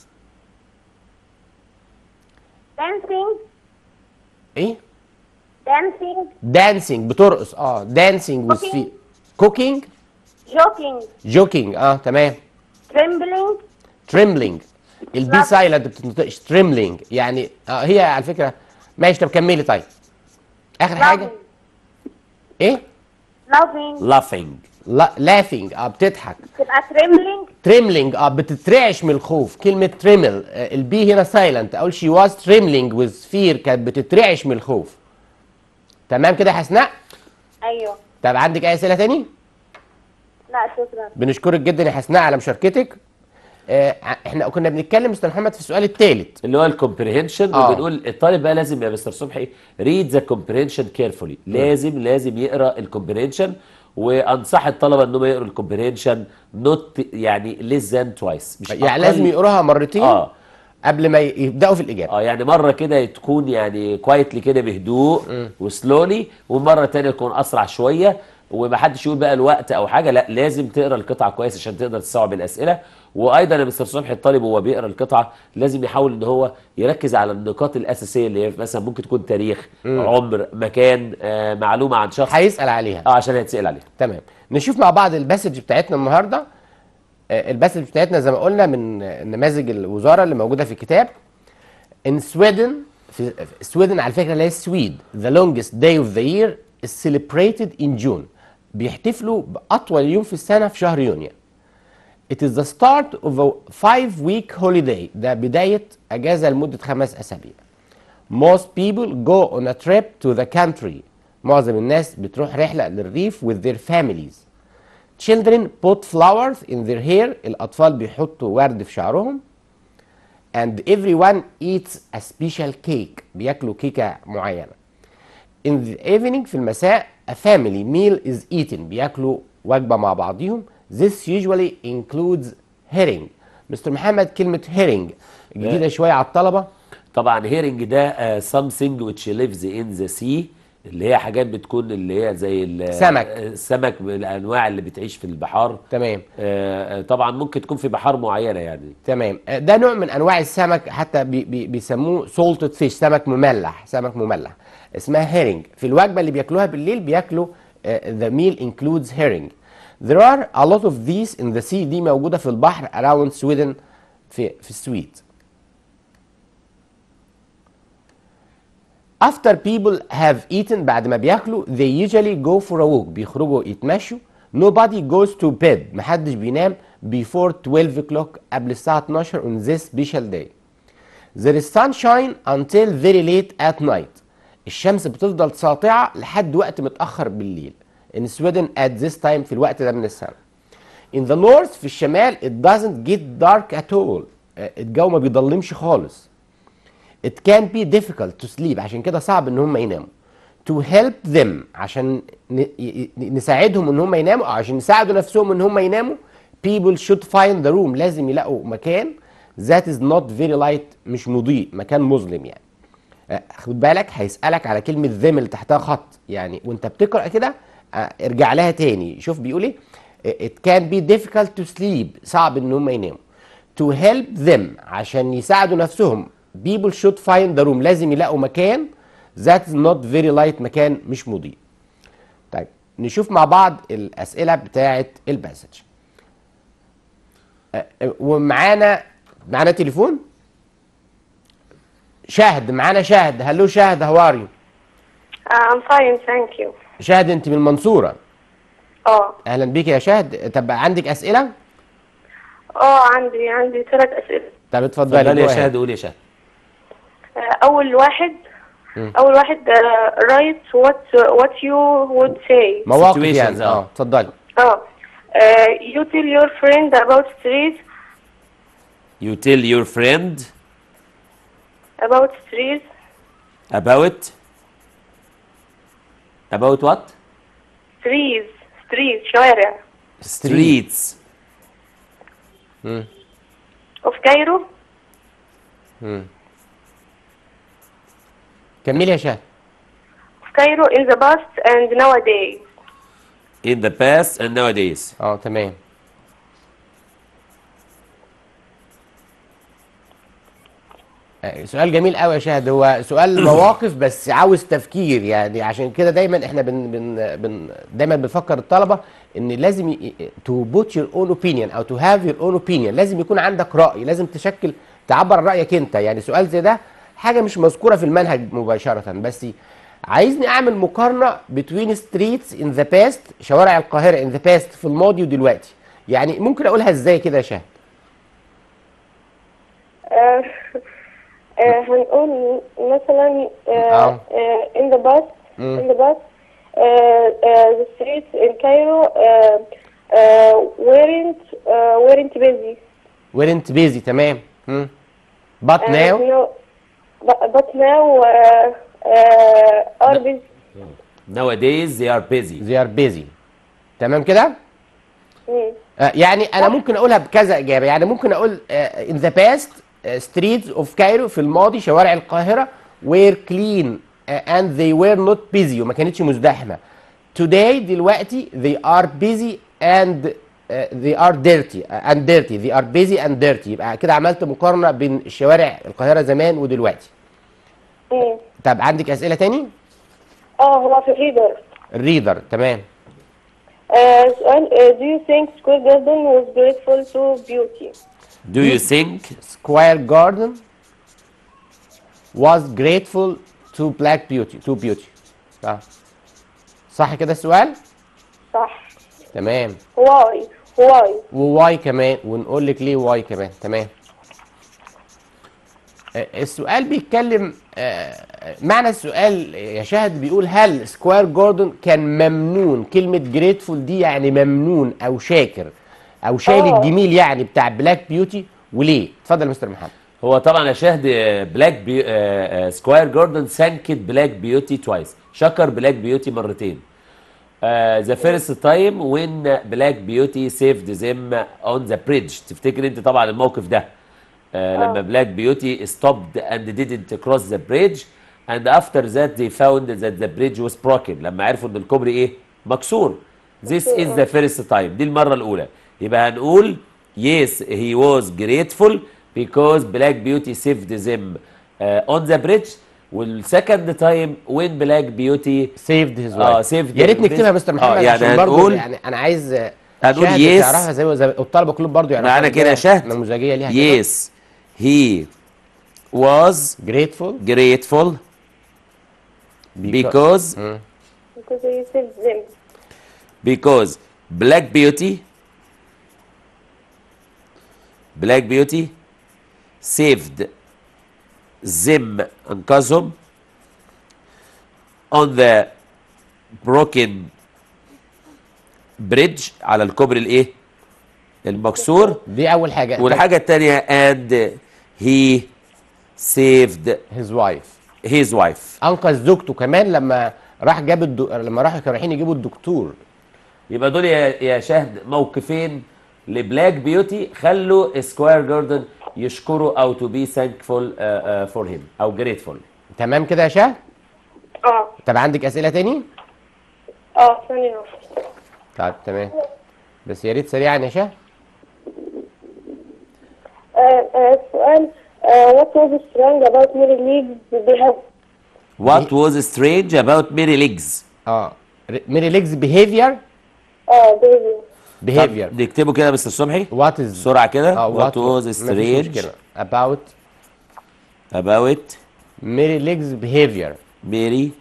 dancing ايه dancing dancing بترقص اه dancing with Cooking. fear cooking joking joking اه تمام trembling trembling البي Loving. سايلنت بتنطقش trembling يعني آه هي على فكره ماشي طب كملي طيب اخر حاجه loving ايه loving laughing لا laughing اه بتضحك تبقى trembling trembling اه بتترعش من الخوف كلمه tremble آه البي هنا سايلنت اقول she was trembling with fear كانت بتترعش من الخوف تمام كده يا حسناء ايوه طب عندك اي اسئله تاني لا شكرا بنشكرك جدا يا حسناء على مشاركتك آه ع- احنا كنا بنتكلم مستر محمد في السؤال الثالث اللي هو الكومبريهنشن آه. وبنقول الطالب بقى لازم يا مستر صبحي ريد ذا كومبريهنشن كيرفولي لازم لازم يقرا الكومبريهنشن وانصح الطلبه انهم يقروا الكومبريهنشن نوت يعني ليس ذان توايس مش يعني أقل- لازم يقروها مرتين آه. قبل ما ي- يبداوا في الاجابه اه يعني مره كده تكون يعني كوايتلي كده بهدوء وسلولي ومره تانية تكون اسرع شويه ومحدش يقول بقى الوقت او حاجه لا لازم تقرا القطعه كويس عشان تقدر تستوعب الاسئله وايضا يا مستر صبحي الطالب وهو بيقرا القطعه لازم يحاول ان هو يركز على النقاط الاساسيه اللي هي مثلا ممكن تكون تاريخ عمر مكان آه معلومه عن شخص هيسال عليها اه عشان هيتسال عليها تمام نشوف مع بعض الباسج بتاعتنا النهارده آه، الباسج بتاعتنا زي ما قلنا من آه، نماذج الوزاره اللي موجوده في الكتاب in Sweden في في سويدن على فكره اللي هي السويد the longest day of the year is celebrated in June بيحتفلوا باطول يوم في السنه في شهر يونيو It is the start of a five week holiday ده بدايه اجازه لمده خمس اسابيع Most people go on a trip to the country معظم الناس بتروح رحله للريف with their families Children put flowers in their hair الأطفال بيحطوا ورد في شعرهم and everyone eats a special cake بياكلوا كيكة معينة in the evening في المساء a family meal is eaten بياكلوا وجبة مع بعضهم this usually includes herring مستر محمد كلمة herring جديدة شوية على الطلبة طبعا هيرنج ده آه something which lives in the sea اللي هي حاجات بتكون اللي هي زي ال- سمك. آه، السمك من الانواع اللي بتعيش في البحار تمام آه آه، طبعا ممكن تكون في بحار معينه يعني تمام آه، ده نوع من انواع السمك حتى بي بي بيسموه سولتد فيش سمك مملح سمك مملح اسمها هيرنج في الوجبه اللي بياكلوها بالليل بياكلوا ذا ميل انكلودز هيرنج there are a lot of these in the sea دي موجوده في البحر around Sweden في في السويد after people have eaten بعد ما بياكلوا they usually go for a walk بيخرجوا يتمشوا nobody goes to bed محدش بينام before 12 o'clock قبل الساعة 12 on this special day there is sunshine until very late at night الشمس بتفضل ساطعة لحد وقت متأخر بالليل in Sweden at this time في الوقت ده من السنة in the north في الشمال it doesn't get dark at all آه، الجو ما بيضلمش خالص It can be difficult to sleep عشان كده صعب ان هم يناموا. To help them عشان ن- ي- ي- نساعدهم ان هم يناموا او عشان يساعدوا نفسهم ان هم يناموا people should find the room لازم يلاقوا مكان that is not very light مش مضيء مكان مظلم يعني. آه، خد بالك هيسألك على كلمة them اللي تحتها خط يعني وانت بتقرأ كده آه، ارجع لها تاني شوف بيقول ايه it can be difficult to sleep صعب ان هم يناموا to help them عشان يساعدوا نفسهم people should find the room لازم يلاقوا مكان that is not very light مكان مش مضيء طيب نشوف مع بعض الأسئلة بتاعة الباسج أه، أه، ومعانا معانا تليفون شاهد معانا شاهد هلو شاهد هاو ار يو Uh, I'm fine, thank you. شاهد انت من المنصورة اه اهلا بيك يا شاهد طب عندك اسئلة اه عندي عندي ثلاث أسئلة طب اتفضلي اتفضلي يا go ahead. شاهد قول يا شاهد آه، أول واحد أول واحد آه، write what what you would say. مواقف Situations، يعني اه. اه اتفضلي اه آه، you tell your friend about street You tell your friend about street about about what? trees street شوارع Streets. of Cairo كملي يا شاهد of Cairo in the past and nowadays. In the past and nowadays. اه تمام آه، سؤال جميل قوي يا شاهد هو سؤال مواقف بس عاوز تفكير يعني عشان كده دايما احنا بن بن بن دايما بنفكر الطلبه ان لازم تو بوت يور اون اوبينيون او تو هاف يور اون اوبينيون لازم يكون عندك راي لازم تشكل تعبر عن رايك انت يعني سؤال زي ده حاجه مش مذكوره في المنهج مباشره بس عايزني اعمل مقارنه بين ستريتس ان ذا باست شوارع القاهره ان ذا باست في الماضي ودلوقتي يعني ممكن اقولها ازاي كده يا شاهد آه، آه، هنقول مثلا آه، آه. آه، in the past in the past آه، آه، the streets in Cairo آه، آه، weren't آه، weren't busy ويرنت بيزي تمام مم. but آه، now no, but, but now آه، آه، are busy Nowadays they are busy. they are busy تمام كده مم. آه، يعني انا ممكن اقولها بكذا اجابه يعني ممكن اقول آه، in the past آه، streets of Cairo في الماضي شوارع القاهره were clean آه، and they were not busy وما كانتش مزدحمه today دلوقتي they are busy and uh, they are dirty uh, and dirty they are busy and dirty يبقى كده عملت مقارنه بين شوارع القاهره زمان ودلوقتي مم. طب عندك اسئله تاني اه هو في الريدر الريدر تمام آه سؤال آه do you think Square Garden was grateful to beauty Do you think Square Garden was grateful to black beauty to beauty صح صح كده السؤال صح تمام why why وواي كمان ونقول لك ليه واي كمان تمام آه، السؤال بيتكلم آه، معنى السؤال يا شاهد بيقول هل سكوير جوردن كان ممنون كلمة جريتفول دي يعني ممنون أو شاكر أو شايل آه. الجميل يعني بتاع بلاك بيوتي وليه؟ اتفضل يا مستر محمد هو طبعا يا شهد بلاك بي... سكواير جوردن سانكت بلاك بيوتي توايس شكر بلاك بيوتي مرتين ذا فيرست تايم وين بلاك بيوتي سيفد زيم اون ذا بريدج تفتكر انت طبعا الموقف ده آه لما بلاك بيوتي stopped and didn't cross the bridge and after that they found that the bridge was broken لما عرفوا ان الكوبري ايه مكسور this is the first time دي المرة الأولى يبقى هنقول yes he was grateful because black beauty saved them uh, on the bridge والسكند تايم when black beauty سيفد هيز آه، وايف saved يا ريت the نكتبها يا bridge. مستر آه، محمد يعني عشان برضه هنقول- يعني انا عايز آه، هنقول شاهد yes. تعرفها زي زي الطلبه كلهم برضه يعني معانا كده يا شهد نموذجيه ليها كده. yes he was grateful grateful because because he saved them because black beauty black beauty saved them انقذهم on the broken bridge على الكوبري الايه المكسور دي اول حاجه والحاجه الثانيه and he saved هيز وايف his wife انقذ زوجته كمان لما راح جاب الدو... لما راحوا كانوا رايحين يجيبوا الدكتور يبقى دول يا يا شهد موقفين لبلاك بيوتي خلوا سكوير جاردن يشكروا او تو بي ثانكفول فور هيم او جريتفول تمام كده يا شهد اه طب عندك اسئله تاني اه ثانية واحدة. طب تمام بس يا ريت سريعا يا شهد آه، آه، السؤال آه، what was strange about Mary Lee's behavior What was strange about Mary Legs اه ميري ليجز بيهيفير اه behavior بيهيفير نكتبه كده يا مستر صبحي وات از بسرعه كده اه What was strange about about ميري ليجز بيهيفير Mary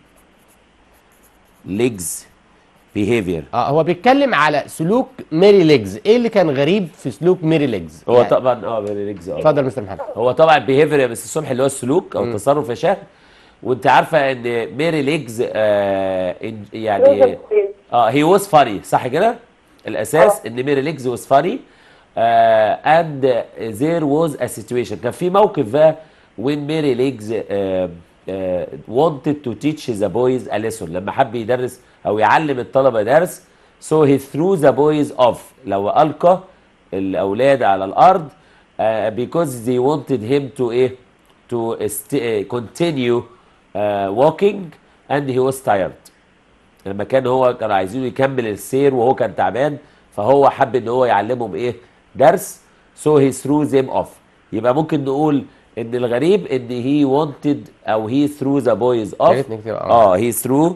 Legs behavior اه هو بيتكلم على سلوك ميري ليجز ايه اللي كان غريب في سلوك ميري ليجز هو يعني- طبعا اه ميري ليجز اه اتفضل مستر محمد هو طبعا بيهيفير يا مستر الصبح اللي هو السلوك او التصرف يا شهد وانت عارفه ان ميري ليجز آه إن- يعني اه هي واز فاني صح كده؟ الاساس ان ميري ليجز واز فاني اند زير واز ا سيتويشن كان في موقف بقى وين ميري ليجز wanted to teach the boys a lesson لما حب يدرس او يعلم الطلبه درس so he threw the boys off لو القى الاولاد على الارض uh, because they wanted him to ايه to st- uh, continue uh, walking and he was tired لما كان هو كانوا عايزينه يكمل السير وهو كان تعبان فهو حب ان هو يعلمهم ايه درس so he threw them off يبقى ممكن نقول ان الغريب ان he wanted او he threw the boys يا off ريت نكتبها، اه. اه he threw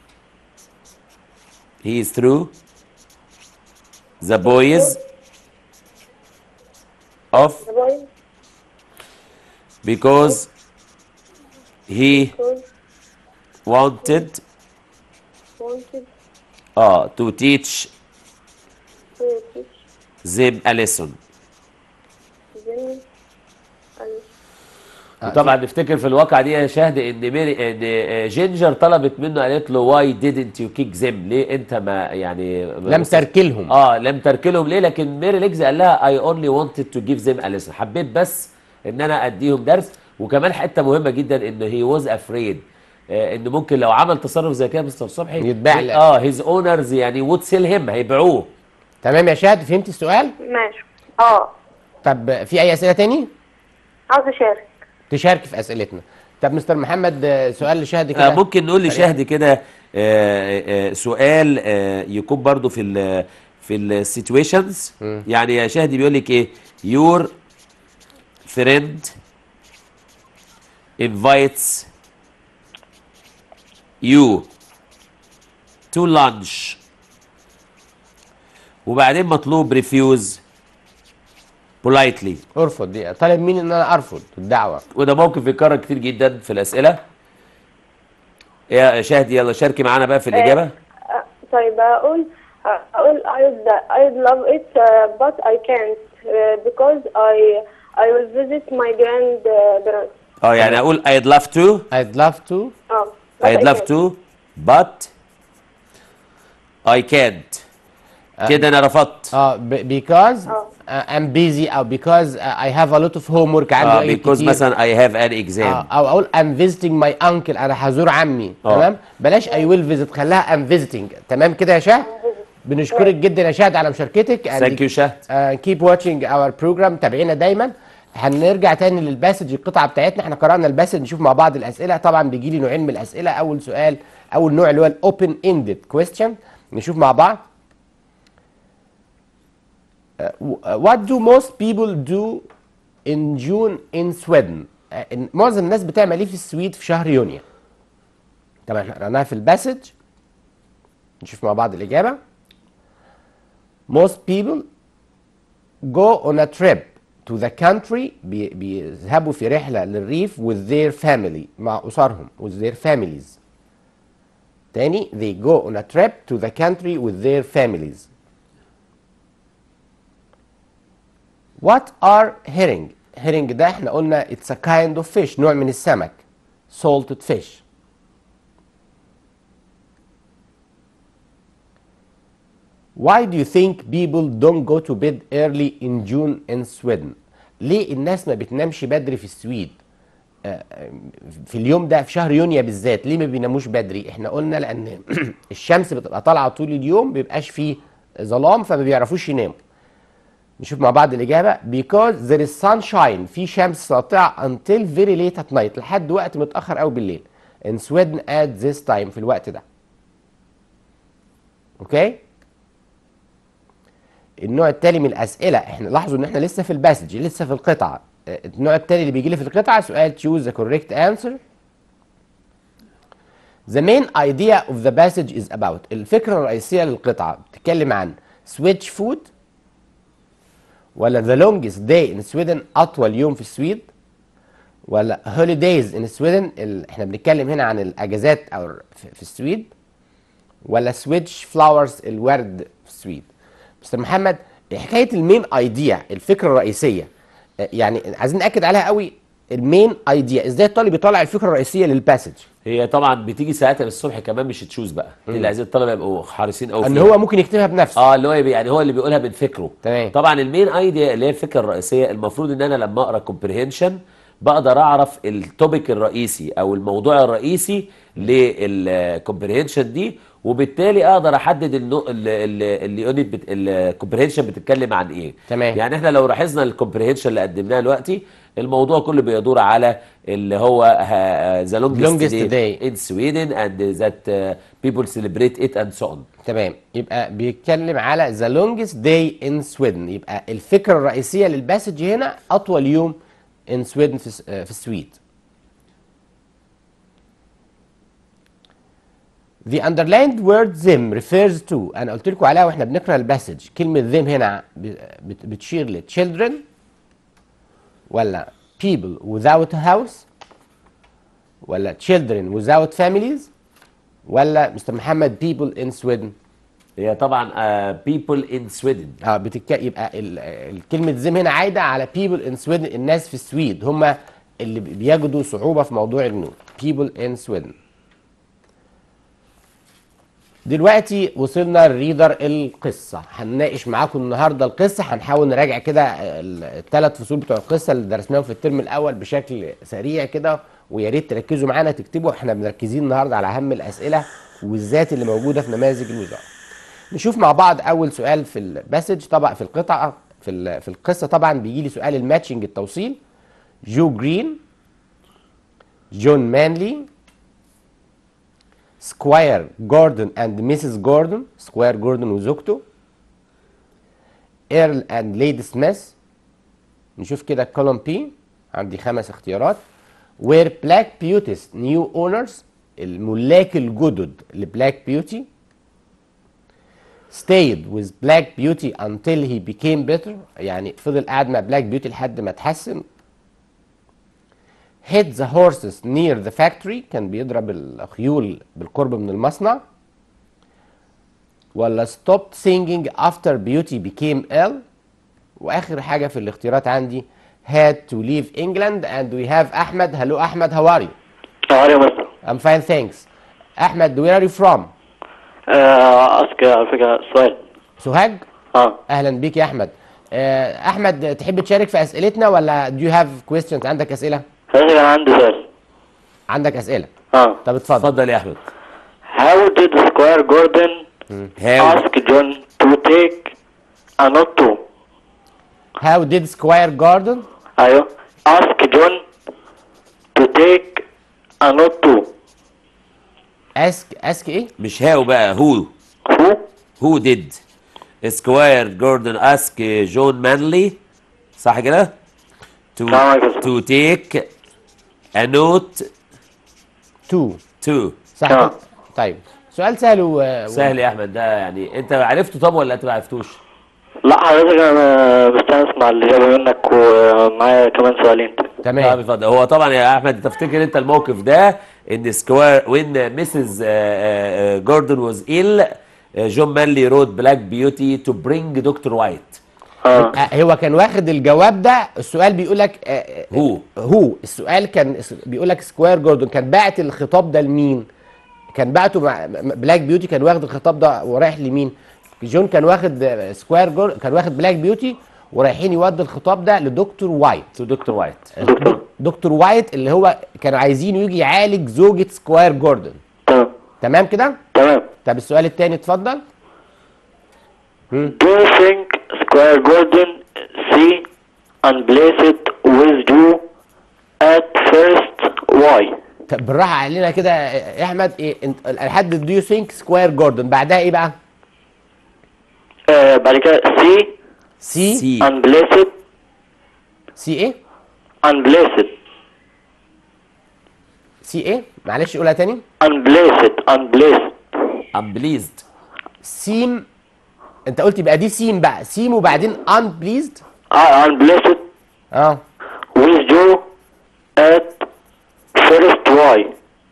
he threw the boys off the boy because he was wanted wanted uh, to teach to teach them a lesson them and وطبعا نفتكر في الواقعة دي يا شهد ان ميري ان جينجر طلبت منه قالت له واي didn't you kick them ليه انت ما يعني لم تركلهم اه لم تركلهم ليه لكن ميري ليجز قال لها I only wanted to give them a lesson حبيت بس ان انا اديهم درس وكمان حته مهمه جدا ان هي واز افريد ان ممكن لو عمل تصرف زي كده مستر صبحي يتباع ل- اه هيز اونرز يعني وود سيل هيم هيبيعوه تمام يا شهد فهمت السؤال ماشي اه طب في اي اسئله تاني عاوز اشارك تشارك في اسئلتنا طب مستر محمد آه، سؤال لشهد كده آه ممكن نقول سريع. لشهد كده آه، آه، سؤال آه، يكون برضو في ال في السيتويشنز يعني يا شهدي بيقول لك ايه your friend invites you to lunch وبعدين مطلوب refuse politely ارفض دي طالب مني ان انا ارفض الدعوه وده موقف بيتكرر كتير جدا في الاسئله يا شهدي يلا شاركي معانا بقى في الاجابه آه، طيب أقول أقول I'd I'd love it uh, but I can't uh, because I I will visit my grandparents. اه يعني اقول I'd love to I'd love to اه but I'd I love can't. to but I can't كده انا رفضت اه ب- because آه. uh, I'm busy او because uh, I have a lot of homework عندي اه واجب because كتير. مثلا I have an آه، exam او اقول I'm visiting my uncle انا هزور عمي آه. تمام بلاش I will visit خليها I'm visiting تمام كده يا شهد بنشكرك جدا يا شهد على مشاركتك and ثانك يو شهد uh, keep watching our program تابعينا دايما هنرجع تاني للباسج القطعه بتاعتنا احنا قرانا الباسج نشوف مع بعض الاسئله طبعا بيجي لي نوعين من الاسئله اول سؤال اول نوع اللي هو الاوبن اندد كويستشن نشوف مع بعض Uh, what do most people do in June in Sweden uh, إن معظم الناس بتعمل ايه في السويد في شهر يونيو طبعا احنا قرأناها في الباسج نشوف مع بعض الإجابة most people go on a trip to the country بي- بيذهبوا في رحلة للريف with their family مع أسرهم with their families تاني they go on a trip to the country with their families What are herring? herring ده احنا قلنا it's a kind of fish نوع من السمك salted fish Why do you think people don't go to bed early in June in Sweden? ليه الناس ما بتنامش بدري في السويد؟ آه، آه، في اليوم ده في شهر يونيو بالذات ليه ما بيناموش بدري؟ احنا قلنا لان الشمس بتبقى طالعه طول اليوم بيبقاش فيه ظلام فما بيعرفوش يناموا. نشوف مع بعض الإجابة because there is sunshine في شمس ساطعة until very late at night لحد وقت متأخر أوي بالليل in Sweden at this time في الوقت ده أوكي النوع التالي من الأسئلة احنا لاحظوا إن احنا لسه في الباسج لسه في القطعة آه، النوع التالي اللي بيجي لي في القطعة سؤال choose the correct answer The main idea of the passage is about الفكرة الرئيسية للقطعة بتتكلم عن switch food ولا the longest day in Sweden أطول يوم في السويد ولا holidays in Sweden ال... احنا بنتكلم هنا عن الأجازات أو في, في السويد ولا switch flowers الورد في السويد مستر محمد حكاية المين ايديا الفكرة الرئيسية آه، يعني عايزين نأكد عليها قوي المين ايديا ازاي الطالب يطلع الفكرة الرئيسية للباسج هي طبعا بتيجي ساعات الصبح كمان مش تشوز بقى دي اللي عايزين الطلبه يبقوا حريصين قوي ان هو ممكن يكتبها بنفسه اه اللي هو يبقى- يعني هو اللي بيقولها من فكره تمام. طبعا المين ايديا اللي هي الفكره الرئيسيه المفروض ان انا لما اقرا كومبريهنشن بقدر اعرف التوبيك الرئيسي او الموضوع الرئيسي للكومبريهنشن دي وبالتالي اقدر احدد النو... اليونت بت... الكومبريهنشن بتتكلم عن ايه تمام. يعني احنا لو لاحظنا الكومبريهنشن اللي قدمناه دلوقتي الموضوع كله بيدور على اللي هو ذا Longest longest day. day in Sweden and that uh, people celebrate it and so on تمام يبقى بيتكلم على the longest day in Sweden يبقى الفكرة الرئيسية للباسج هنا أطول يوم in Sweden في, الس- آه، في السويد The underlined word them refers to أنا قلت لكم عليها واحنا بنقرأ الباسج كلمة them هنا ب- بت- بتشير ل children ولا people without a house ولا children without families ولا مستر محمد people in Sweden هي طبعا uh, people in Sweden اه بتك... يبقى ال... الكلمة زم هنا عايدة على people in Sweden الناس في السويد هم اللي بيجدوا صعوبة في موضوع النور people in Sweden دلوقتي وصلنا لريدر القصة هنناقش معاكم النهاردة القصة هنحاول نراجع كده الثلاث فصول بتوع القصة اللي درسناهم في الترم الأول بشكل سريع كده ويا ريت تركزوا معانا تكتبوا احنا مركزين النهاردة على أهم الأسئلة والذات اللي موجودة في نماذج الوزارة نشوف مع بعض اول سؤال في الباسج طبعا في القطعه في ال- في القصه طبعا بيجي لي سؤال الماتشنج التوصيل جو جرين جون مانلي سكواير جوردن اند ميسيس جوردن سكواير جوردن وزوجته ايرل اند ليدي سميث نشوف كده الكولوم بي عندي خمس اختيارات وير بلاك بيوتيز نيو اونرز الملاك الجدد لبلاك بيوتي stayed with black beauty until he became better يعني فضل قاعد مع black beauty لحد ما اتحسن hit the horses near the factory كان بيضرب الخيول بالقرب من المصنع ولا stopped singing after beauty became ill واخر حاجه في الاختيارات عندي had to leave England and we have احمد hello احمد how are you How are you, Mister? I'm fine thanks احمد where are you from آه، اسك على فكره سؤال سوهاج اه اهلا بيك يا احمد آه، احمد تحب تشارك في اسئلتنا ولا do you have questions عندك اسئله حضرتك انا عندي سؤال عندك اسئله اه طب اتفضل اتفضل يا احمد How did Squire Gordon هاو ask John to take a note to? how did squire gordon ايوه ask John to take a note to. ask ask ايه مش هاو بقى هو Who? هو ديد سكواير جوردن اسك جون مانلي صح كده تو نعم يا فندم. تو تيك ا نوت two تو صح آه. كده؟ طيب سؤال سهل و... و- سهل يا احمد ده يعني انت عرفته طب ولا انت ما عرفتوش لا حضرتك انا مستني اسمع الاجابه منك ومعايا كمان سؤالين طب تمام اتفضل هو طبعا يا احمد تفتكر انت الموقف ده ان سكوير وين ميسز جوردن واز ill جون مانلي رود بلاك بيوتي تو برينج دكتور وايت اه آه، هو كان واخد الجواب ده السؤال بيقول لك آه، آه، هو. هو السؤال كان اس- بيقول لك سكوير جوردن كان باعت الخطاب ده لمين كان بعته مع م- بلاك بيوتي كان واخد الخطاب ده ورايح لمين جون كان واخد آه، سكوير جوردن كان واخد بلاك بيوتي ورايحين يودوا الخطاب ده لدكتور وايت تو دكتور وايت دكتور دكتور وايت اللي هو كانوا عايزينه يجي يعالج زوجة سكوير جوردن تمام تمام كده تمام طب السؤال التاني اتفضل Do you think Squire Gordon see unblessed with you at first? Why? طب بالراحه علينا كده يا احمد ايه انت لحد دو يو ثينك سكوير جوردن بعدها ايه بقى آه بعد كده see سي سي unblessed سي ايه unblessed سي ايه معلش قولها تاني unblessed unblessed ام بليزد سيم انت قلت يبقى دي سيم بقى سيم وبعدين ان بليزد uh, unblessed اه with you at first why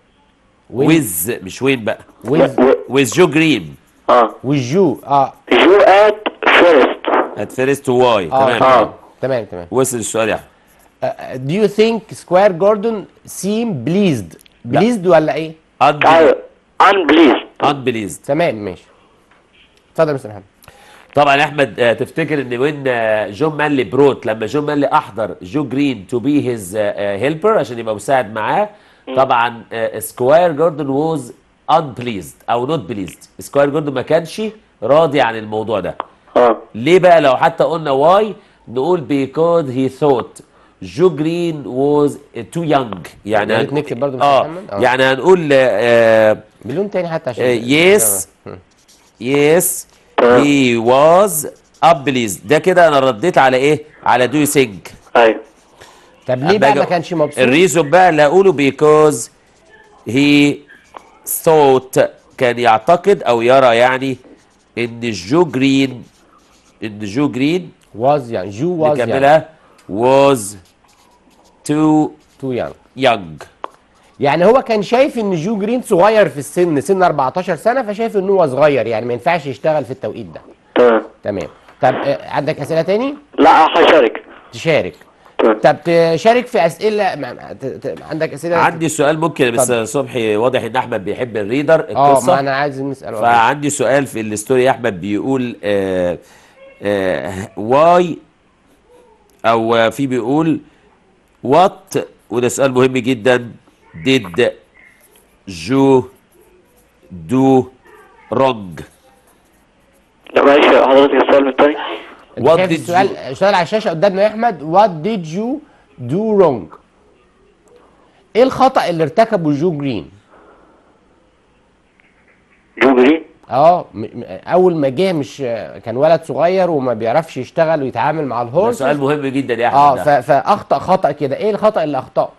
ويز مش وين بقى ويز ويز جو جرين اه وجو اه you at first ات فيرست واي اه تمام تمام تمام تمام وصل السؤال يا احمد دو يو ثينك سكوير جوردن سيم بليزد بليزد ولا ايه ايوه unblessed ان بليزد تمام ماشي اتفضل يا مستر محمد طبعا يا احمد آه، تفتكر ان وين آه، جون مانلي بروت لما جون مانلي احضر جو جرين تو بي هيز هيلبر عشان يبقى مساعد معاه طبعا سكواير جوردن ووز ان بليزد او نوت بليزد سكواير جوردن ما كانش راضي عن الموضوع ده اه ليه بقى لو حتى قلنا واي نقول because he thought جو جرين was too young يعني يا هن- ريت نكتب برضه مستر اه محمد. آه. يعني هنقول آه بلون تاني حتى عشان يس يس هي واز اب بليز ده كده انا رديت على ايه على دو ثينك ايوه طب ليه بقى ما كانش مبسوط الريزون بقى اللي هقوله بيكوز هي thought كان يعتقد او يرى يعني ان جو جرين ان جو جرين واز يعني جو واز يعني نكملها was too تو يانج young يعني هو كان شايف ان جو جرين صغير في السن سن 14 سنه فشايف ان هو صغير يعني ما ينفعش يشتغل في التوقيت ده تمام تمام طب آه، عندك اسئله تاني لا هشارك تشارك تمام. طب تشارك في اسئله ما- ما- ت- ت- عندك اسئله عندي سؤال ممكن بس اتفضل. صبحي واضح ان احمد بيحب الريدر اه القصه ما انا عايز نسال واحد. فعندي سؤال في الستوري يا احمد بيقول آه آه واي او آه، في بيقول وات وده سؤال مهم جدا did جو do wrong لا معلش حضرتك السؤال من تاني انت What شايف did السؤال you- السؤال على الشاشه قدامنا يا احمد وات ديد يو دو رونج ايه الخطا اللي ارتكبه جو جرين اه م- م- اول ما جه مش كان ولد صغير وما بيعرفش يشتغل ويتعامل مع ده الهورس سؤال مهم جدا يا اه احمد ف- ده. فاخطا خطا كده ايه الخطا اللي اخطاه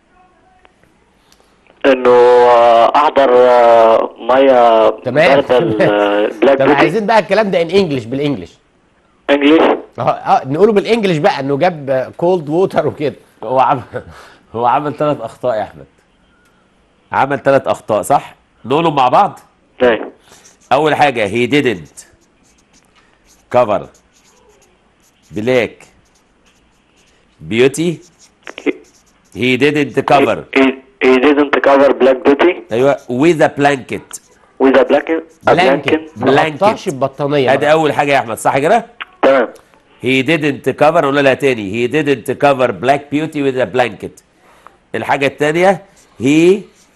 انه آه، احضر آه، ميه تمام. بارده البلاك طب بيوتي عايزين بقى الكلام ده ان انجلش بالانجلش انجلش اه اه نقوله بالانجلش بقى انه جاب كولد ووتر وكده هو عمل هو عمل ثلاث اخطاء يا احمد عمل ثلاث اخطاء صح نقولهم مع بعض طيب اول حاجه he didn't cover black beauty he didn't cover he, he didn't cover black beauty ايوه with a blanket with a blanket a بلانكت blanket ما blanket. غطاش ببطانيه ادي بقى. اول حاجه يا احمد صح كده تمام he didn't cover نقول لها تاني he didn't cover black beauty with a blanket الحاجه الثانيه he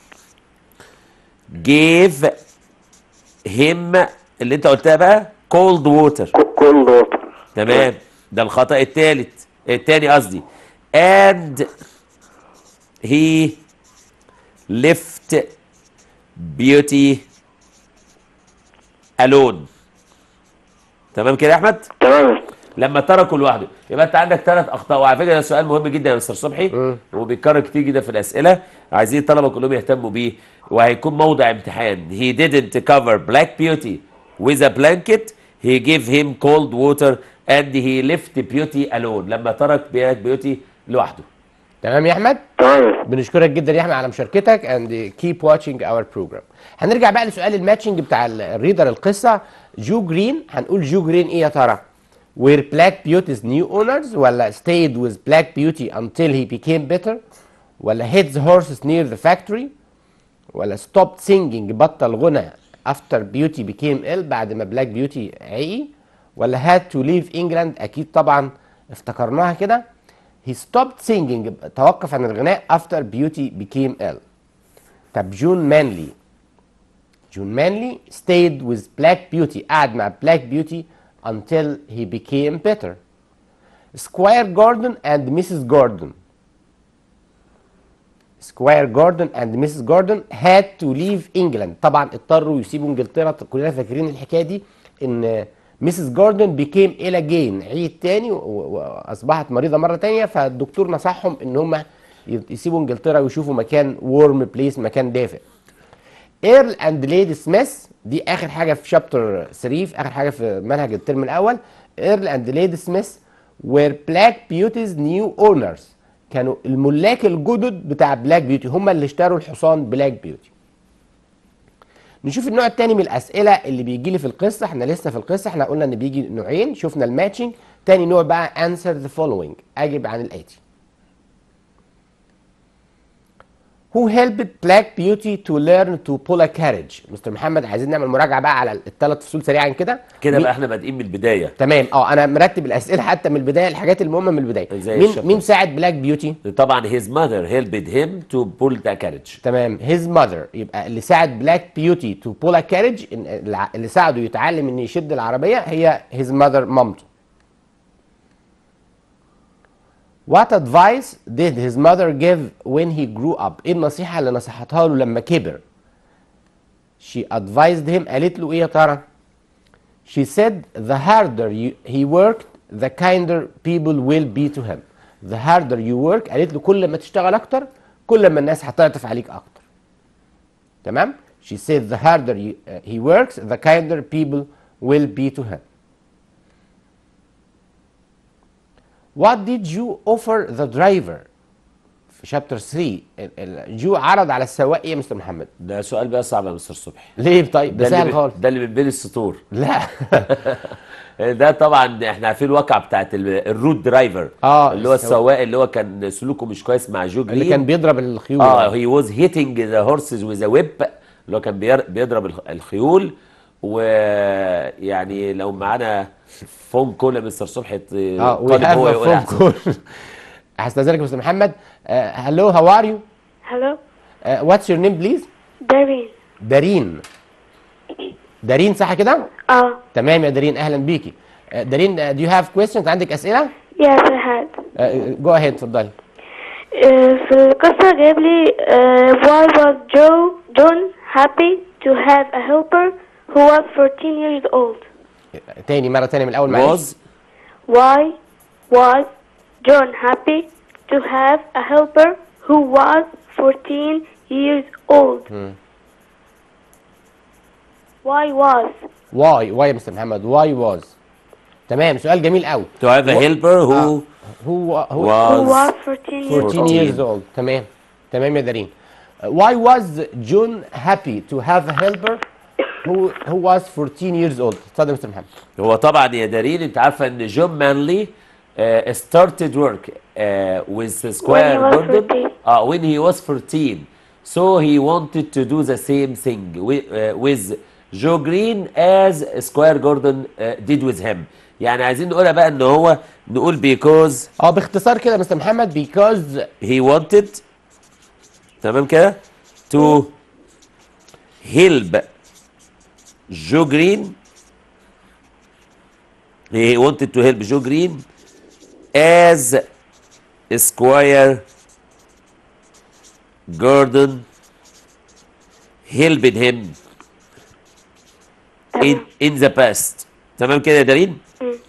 gave him اللي انت قلتها بقى cold water كولد ووتر تمام ده الخطأ الثالث الثاني قصدي and he left beauty alone تمام كده يا احمد تمام لما تركوا لوحده يبقى انت عندك ثلاث اخطاء وعلى فكره ده سؤال مهم جدا يا مستر صبحي وبيتكرر كتير جدا في الاسئله عايزين الطلبه كلهم يهتموا بيه وهيكون موضع امتحان he didn't cover black beauty with a blanket he gave him cold water and he left beauty alone لما ترك black beauty لوحده تمام يا احمد تمام بنشكرك جدا يا احمد على مشاركتك and keep watching our program هنرجع بقى لسؤال الماتشنج بتاع ال- الريدر القصه جو جرين هنقول جو جرين ايه يا ترى were black beauty's new owners ولا stayed with black beauty until he became better ولا hid the horses near the factory ولا stopped singing بطل غنى after beauty became ill بعد ما black beauty عي ولا had to leave England اكيد طبعا افتكرناها كده he stopped singing توقف عن الغناء after beauty became ill طب جون مانلي جون مانلي stayed with black beauty قعد مع black beauty until he became better Squire Gordon and Mrs. Gordon سكواير جوردن اند ميسيس جوردن هاد تو ليف انجلاند طبعا اضطروا يسيبوا انجلترا كلنا فاكرين الحكايه دي ان ميسيس جوردن بيكيم الى جين عيد تاني و- و- واصبحت مريضه مره تانية فالدكتور نصحهم ان هم يسيبوا انجلترا ويشوفوا مكان وورم بليس مكان دافئ ايرل اند ليدي سميث دي اخر حاجه في شابتر 3 في اخر حاجه في منهج الترم الاول ايرل اند ليدي سميث وير بلاك بيوتيز نيو اونرز كانوا الملاك الجدد بتاع بلاك بيوتي هم اللي اشتروا الحصان بلاك بيوتي نشوف النوع الثاني من الاسئله اللي بيجي لي في القصه احنا لسه في القصه احنا قلنا ان بيجي نوعين شفنا الماتشنج تاني نوع بقى answer the following اجب عن الاتي Who helped Black Beauty to learn to pull a carriage؟ مستر محمد عايزين نعمل مراجعه بقى على الثلاث فصول سريعا كده كده مين- بقى احنا بادئين من البدايه تمام اه انا مرتب الاسئله حتى من البدايه الحاجات المهمه من البدايه زي مين الشابتر. مين ساعد بلاك بيوتي طبعا his mother helped him to pull the carriage تمام هيز ماذر يبقى اللي ساعد بلاك بيوتي تو بول ا كاريج اللي ساعده يتعلم ان يشد العربيه هي هيز ماذر مامته What advice did his mother give when he grew up؟ ايه النصيحة اللي نصحتها له لما كبر؟ She advised him قالت له ايه يا ترى؟ She said the harder you, he worked the kinder people will be to him. The harder you work قالت له كل ما تشتغل اكتر كل ما الناس هتعطف عليك اكتر. تمام؟ She said the harder you, uh, he works the kinder people will be to him. What did you offer the driver؟ في شابتر 3 ال- ال- جو عرض على السواق ايه يا مستر محمد؟ ده سؤال بقى صعب يا مستر صبحي ليه طيب؟ ده اللي سهل من- خالص. ده اللي من بين السطور لا ده طبعا احنا عارفين الواقعه بتاعت ال- الروت درايفر آه، اللي هو السواق. السواق اللي هو كان سلوكه مش كويس مع جو جرين اللي كان بيضرب الخيول اه يعني. هي واز هيتنج ذا هورسز وذ ويب اللي هو كان بير- بيضرب الخ- الخيول ويعني لو معانا فون كول يا مستر صبحي ت- اه وي طالب هاف هو ا يقول فون أحسن. كول هستاذنك يا مستر محمد هلو هاو ار يو Hello, واتس يور نيم بليز Darren. دارين دارين صح كده Uh, تمام يا دارين اهلا بيكي آه، دارين دو يو هاف كويستشنز عندك اسئله yes, I had. جو اهيد اتفضلي Uh, في القصة جايب لي uh, why was Joe John happy to have a helper who was 14 years old. تاني مره تاني من الاول معلش was Why was John happy to have a helper who was 14 years old? Why was? واي واي يا مستر محمد واي واز تمام سؤال جميل قوي to have a helper who هو هو Who was was 14 years 14 old? years old تمام تمام يا دارين why was John happy to have a helper who who was 14 years old اتفضل يا مستر محمد هو طبعا يا دارين انت عارفه ان جون مانلي uh, started work uh, with Squire was Gordon 14. uh, when he was 14 so he wanted to do the same thing with, uh, with Joe Green as Squire Gordon uh, did with him يعني عايزين نقولها بقى ان هو نقول because اه باختصار كده يا مستر محمد because he wanted تمام كده to help Joe Green he wanted to help Joe Green as Squire Gordon helped him in, in the past تمام كده يا دارين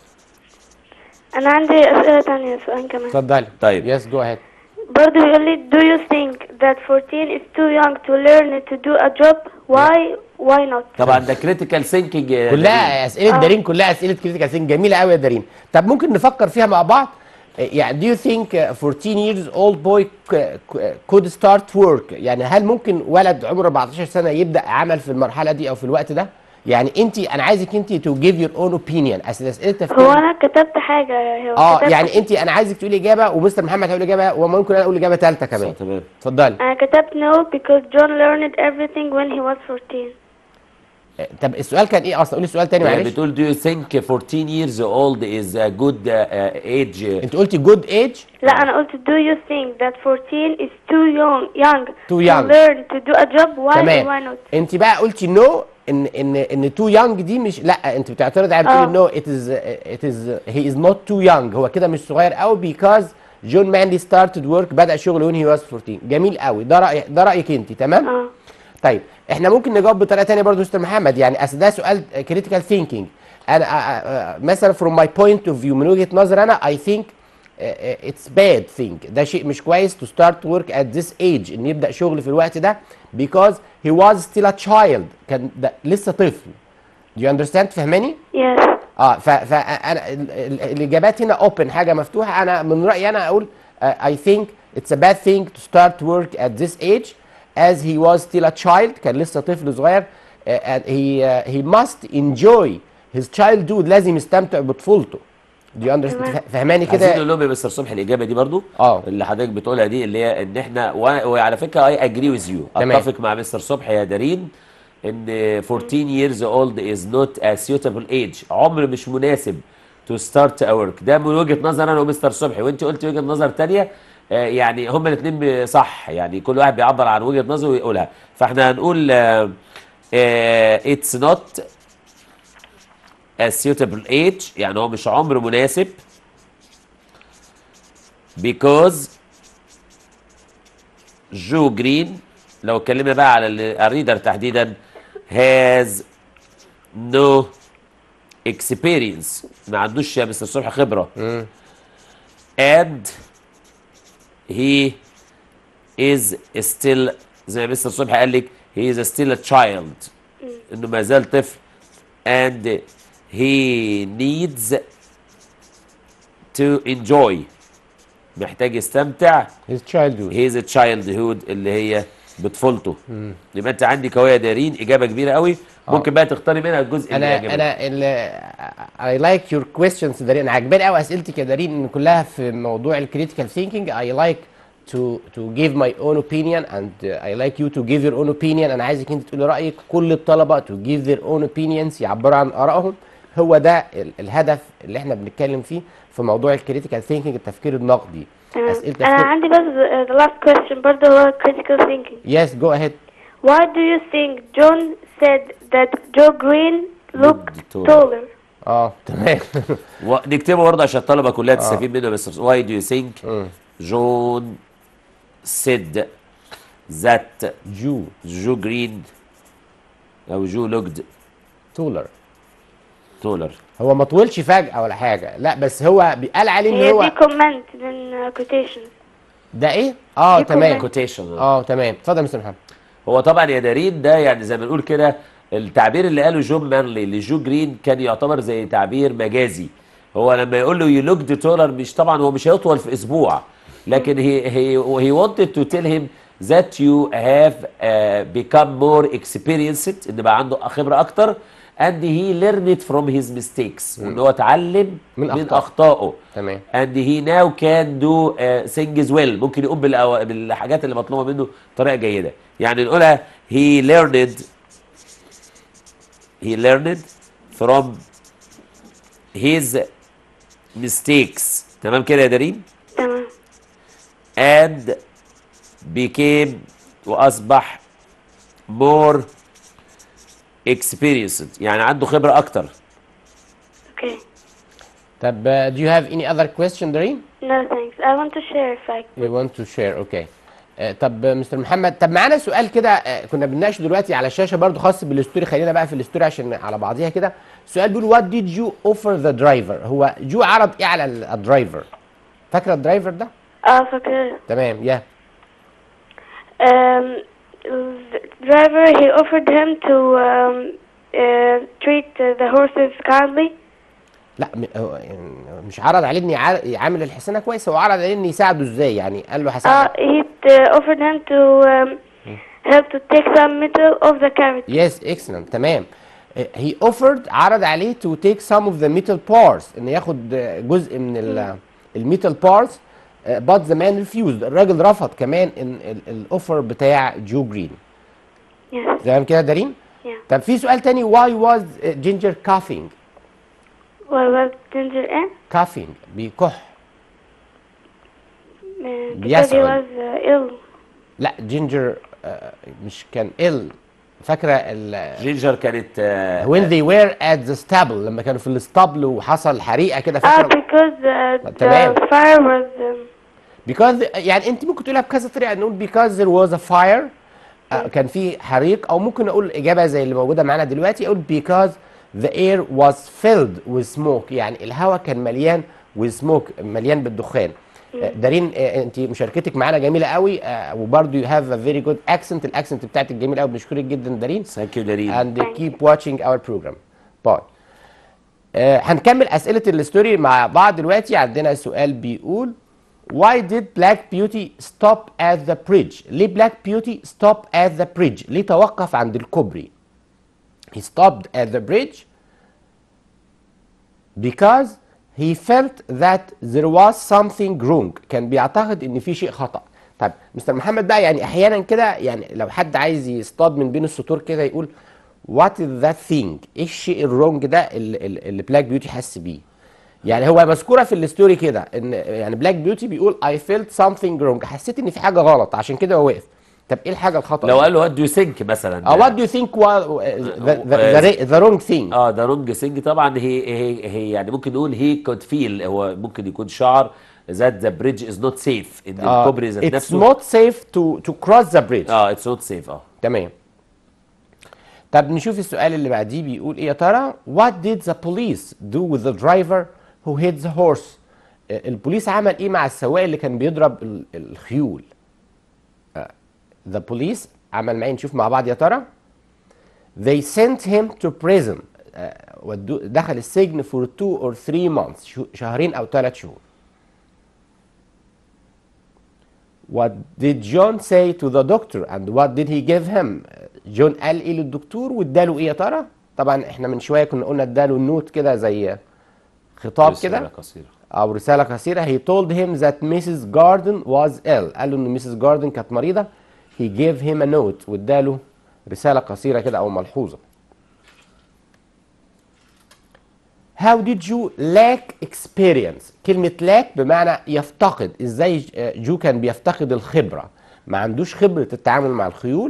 أنا عندي أسئلة تانية سؤال كمان. اتفضلي طيب. yes go ahead برضه بيقول لي do you think that 14 is too young to learn to do a job? Why? Why not? طبعا ده critical thinking يا دارين. كلها اسئله دارين كلها اسئله كريتيكال ثينك جميله قوي يا دارين طب ممكن نفكر فيها مع بعض يعني do you think uh, 14 years old boy c- c- could start work يعني هل ممكن ولد عمره 14 سنه يبدا عمل في المرحله دي او في الوقت ده يعني انت انا عايزك انت to give your own opinion اصل اسئله هو تفكير أنا كتبت حاجة هو اه كتبت يعني انت انا عايزك تقولي اجابه ومستر محمد هيقول اجابه وممكن انا اقول اجابه ثالثه كمان تمام اتفضلي أنا كتبت no because John learned everything when he was 14. آه، طب السؤال كان ايه اصلا قولي السؤال تاني يعني معلش بتقول do you think 14 years old is a good uh, age انت قلتي جود ايج لا أنا قلت do you think that 14 is too young young Too to young. learn to do a job? Why? Why تمام not? انت بقى قلتي نو ان ان ان تو يانج دي مش لا انت بتعترض على بتقولي اه. نو ات از ات از هي از نوت تو يانج هو كده مش صغير قوي بيكاز جون مانلي ستارتد ورك بدا شغل وين هي واز 14 جميل قوي ده راي ده رايك انت تمام اه طيب احنا ممكن نجاوب بطريقه ثانيه برضه مستر محمد يعني اصل ده سؤال كريتيكال ثينكينج انا آه، آه، مثلا فروم ماي بوينت اوف فيو من وجهه نظر انا اي ثينك اتس باد ثينك ده شيء مش كويس تو ستارت ورك ات ذيس ايج ان يبدا شغل في الوقت ده because he was still a child كان ده لسه طفل do you understand فهماني؟ yes اه ف فانا ال- ال- الاجابات هنا اوبن حاجه مفتوحه انا من رايي انا اقول اي ثينك اتس ا باد ثينج تو ستارت ورك ات ذيس ايج as he was still a child كان لسه طفل صغير uh, and he uh, he must enjoy his childhood لازم يستمتع بطفولته do you understand تمام. فهماني عايزين كده نقول لهم يا مستر صبحي الاجابه دي برضو اه. اللي حضرتك بتقولها دي اللي هي ان احنا و- وعلى فكره اي اجري ويز يو تمام. اتفق مع مستر صبحي يا دارين ان 14 years old is not a suitable age عمر مش مناسب to start a work ده من وجهه نظر انا ومستر صبحي وانت قلت وجهه نظر تانية آه، يعني هما الاثنين صح يعني كل واحد بيعبر عن وجهه نظره ويقولها فاحنا هنقول آه، آه، it's not a suitable age يعني هو مش عمر مناسب because جو جرين لو اتكلمنا بقى على ال- الريدر تحديدا has no experience ما عندوش يا مستر صبحي خبره and he is still زي ما مستر صبحي قال لك he is still a child انه ما زال طفل and he needs to enjoy محتاج يستمتع his childhood هيز تشايلد هود اللي هي بطفولته يبقى انت عندك اهو يا دارين اجابه كبيره قوي ممكن بقى تختاري منها الجزء اللي انا يعجبك انا اي لايك يور كويستشنز دارين انا عجباني قوي اسئلتك يا دارين ان كلها في موضوع الكريتيكال ثينكينج اي لايك to to give my own opinion and uh, I like you to give your own opinion انا عايزك انت تقولي رايك كل الطلبه to give their own opinions يعبروا عن ارائهم هو ده ال- الهدف اللي احنا بنتكلم فيه في موضوع الكريتيكال ثينكينج التفكير النقدي تمام اسئله أنا تفكير عندي بس uh, the last question برضه هو critical thinking yes go ahead Why do you think John said that Joe Green looked taller. taller? اه تمام ونكتبه برضه عشان الطلبه كلها تستفيد منه بس واي دو يو ثينك جون said that جو جو جرين او جو لوكد taller تولر هو ما طولش فجأة ولا حاجة لا بس هو بيقال عليه ان هي دي هو كومنت من quotations ده ايه اه دي تمام comment. كوتيشن اه تمام اتفضل يا مستر محمد هو طبعا يا دارين ده يعني زي ما نقول كده التعبير اللي قاله جون مانلي لجو جرين كان يعتبر زي تعبير مجازي هو لما يقول له يو لوك تولر مش طبعا هو مش هيطول في اسبوع لكن هي هي هي wanted to tell him that you have uh, become more experienced ان بقى عنده خبره اكتر and he learned from his mistakes وان هو اتعلم من من, أخطائه. اخطائه تمام and he now can do uh, things well ممكن يقوم بالأو... بالحاجات اللي مطلوبه منه بطريقه جيده يعني نقولها he learned he learned from his mistakes تمام كده يا دارين تمام and became واصبح more experienced يعني عنده خبره اكتر okay طب uh, do you have any other question Doreen no thanks I want to share if I you want to share okay آه، طب آه، مستر محمد طب معانا سؤال كده آه، كنا بنناقشه دلوقتي على الشاشه برضو خاص بالستوري خلينا بقى في الستوري عشان على بعضيها كده سؤال بيقول what did you offer the driver هو جو عرض ايه على ال- الدرايفر فاكره الدرايفر ده اه فاكر تمام يا um, the driver he offered him to um, uh, treat uh, the horses kindly لا م- هو يعني مش عرض عليه ان يع- يعامل الحصانه كويس هو عرض عليه ان يساعده ازاي يعني قال له uh, هساعدك he uh, offered him to um, help to take some metal off the carrot يس اكسلنت تمام هي اوفرد عرض عليه تو تيك سم اوف ذا ميتال بارز ان ياخد آه، جزء من الميتال بارز بات ذا مان ريفيوزد الراجل رفض كمان ان الاوفر بتاع جو جرين yes تمام كده يا دارين yeah طب في سؤال تاني واي واز جينجر كافينج what was ginger in كافينج بيكح uh, because he بيسعد. was uh, ill لا جينجر مش كان ال فاكره ال جينجر كانت آه، when they were at the stable لما كانوا في الاسطبل وحصل حريقه كده ah فاكره because uh, تمام. the fire was um, because يعني انت ممكن تقولها بكذا طريقه نقول because there was a fire آه، كان في حريق او ممكن اقول اجابه زي اللي موجوده معانا دلوقتي اقول because the air was filled with smoke يعني الهواء كان مليان with smoke مليان بالدخان آه، دارين آه، انت مشاركتك معانا جميله قوي آه، وبرده you have a very good accent الاكسنت بتاعتك جميل قوي بنشكرك جدا دارين ثانك يو دارين and keep watching our program باي آه هنكمل اسئله الستوري مع بعض دلوقتي عندنا سؤال بيقول why did black beauty stop at the bridge ليه black beauty stop at the bridge ليه توقف عند الكوبري he stopped at the bridge because he felt that there was something wrong كان بيعتقد ان في شيء خطأ طيب مستر محمد بقى يعني احيانا كده يعني لو حد عايز يصطاد من بين السطور كده يقول what is that thing ايه الشيء الرونج ده اللي, اللي بلاك بيوتي حس بيه يعني هو مذكوره في الستوري كده ان يعني بلاك بيوتي بيقول I felt something wrong حسيت ان في حاجه غلط عشان كده هو وقف طب ايه الحاجه الخطأ لو دي؟ قال له وات دو يو ثينك مثلا Uh, what do you think was uh, the, the, the, the wrong thing اه ده رونج سينج طبعا هي هي هي يعني ممكن نقول هي كود فيل هو ممكن يكون شعر ذات ذا بريدج از نوت سيف ان آه، الكوبري ذات it's نفسه not safe to to cross the bridge اه اتس نوت سيف اه تمام طب نشوف السؤال اللي بعديه بيقول ايه يا ترى what did the police do with the driver who hit the horse آه، البوليس عمل ايه مع السواق اللي كان بيضرب ال- الخيول آه، the police عمل معاه نشوف مع بعض يا ترى they sent him to prison آه، ودوه- دخل السجن for two or three months شو- شهرين او ثلاث شهور What did John say to the doctor and what did he give him؟ جون قال ايه للدكتور واداله ايه يا ترى؟ طبعا احنا من شويه كنا قلنا اداله نوت كده زي خطاب رسالة كده قصيرة او رساله قصيره he told him that Mrs. Garden was ill قال له ان Mrs. Garden كانت مريضه he gave him a note واداله رساله قصيره كده او ملحوظه How did you lack experience؟ كلمة lack بمعنى يفتقد، ازاي جو كان بيفتقد الخبرة؟ ما عندوش خبرة التعامل مع الخيول.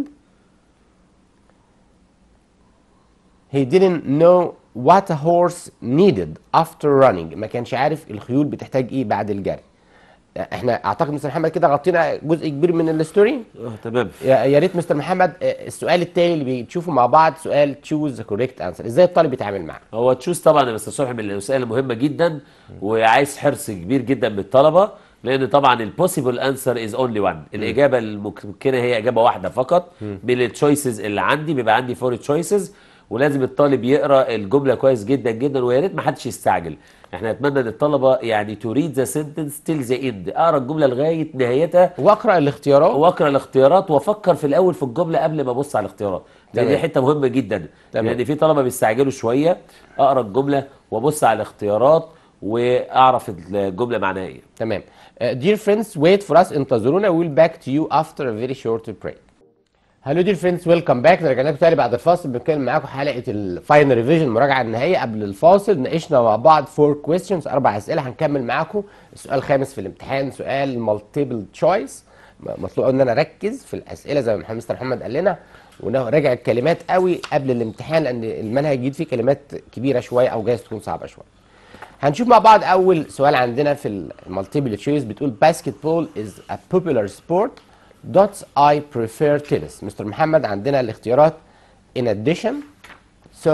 He didn't know what a horse needed after running، ما كانش عارف الخيول بتحتاج ايه بعد الجري. احنا اعتقد مستر محمد كده غطينا جزء كبير من الستوري اه تمام يا يا ريت مستر محمد آه، السؤال التاني اللي بتشوفه مع بعض سؤال تشوز ذا كوريكت انسر ازاي الطالب يتعامل معاه هو تشوز طبعا يا مستر صبحي من الاسئله المهمه جدا وعايز حرص كبير جدا من الطلبه لان طبعا البوسيبل انسر از اونلي وان الاجابه الممكنه هي اجابه واحده فقط من التشويسز اللي عندي بيبقى عندي فور تشويسز ولازم الطالب يقرا الجمله كويس جدا جدا ويا ريت ما حدش يستعجل احنا نتمنى ان الطلبه يعني تريد ذا سنتنس تيل ذا اند اقرا الجمله لغايه نهايتها واقرا الاختيارات واقرا الاختيارات وافكر في الاول في الجمله قبل ما ابص على الاختيارات لان تمام. دي حته مهمه جدا تمام. لان في طلبه بيستعجلوا شويه اقرا الجمله وابص على الاختيارات واعرف الجمله معناها ايه تمام Uh, dear friends wait for us انتظرونا we'll back to you after a very short break هلو دير فريندز ويلكم باك رجعنا لكم تاني بعد الفاصل بنتكلم معاكم حلقه الفاينل ريفيجن المراجعه النهائيه قبل الفاصل ناقشنا مع بعض فور كويستشنز اربع اسئله هنكمل معاكم السؤال الخامس في الامتحان سؤال مالتيبل تشويس مطلوب ان انا اركز في الاسئله زي ما محمد مستر محمد قال لنا ونراجع الكلمات قوي قبل الامتحان لان المنهج الجديد فيه كلمات كبيره شويه او جايز تكون صعبه شويه هنشوف مع بعض اول سؤال عندنا في المالتيبل تشويس بتقول باسكتبول از ا popular sport dots I prefer tennis مستر محمد عندنا الاختيارات in addition so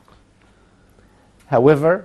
however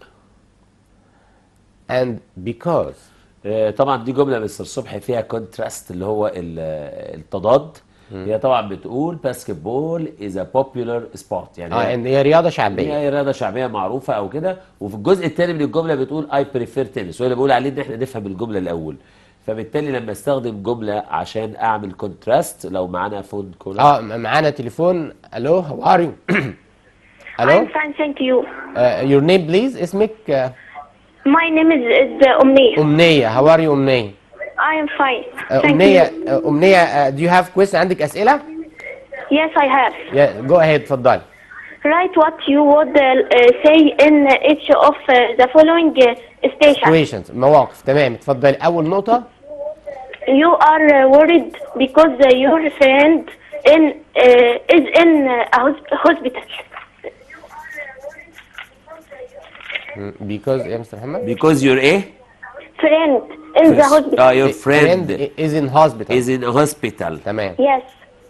and because آه، طبعا دي جمله مستر صبحي فيها كونتراست اللي هو ال- التضاد هي طبعا بتقول باسكت بول از ا بوبيولار سبورت يعني اه هي- ان هي رياضه شعبيه هي رياضه شعبيه معروفه او كده وفي الجزء الثاني من الجمله بتقول اي بريفير تنس وهي بقول عليه ان احنا نفهم الجمله الاول فبالتالي لما استخدم جمله عشان اعمل كونتراست لو معانا فون كول اه م- معانا تليفون الو هاو ار يو I'm الو fine, thank you. يور نيم بليز اسمك آه، My name is, is uh, Omnia. امنيه هاو ار يو امنيه I am fine. آه، Thank امنيه you. آه، امنيه دو يو هاف كويست عندك اسئله Yes, I have. جو اهيد اتفضلي Write what you would uh, uh, say in each of uh, the following uh, stations. situations مواقف تمام اتفضلي اول نقطه You are uh, worried because uh, your friend in uh, is in uh, a hos- hospital. because يا مستر محمد because you're ايه Friend in the hospital. اه your friend is in hospital is in a hospital تمام Yes.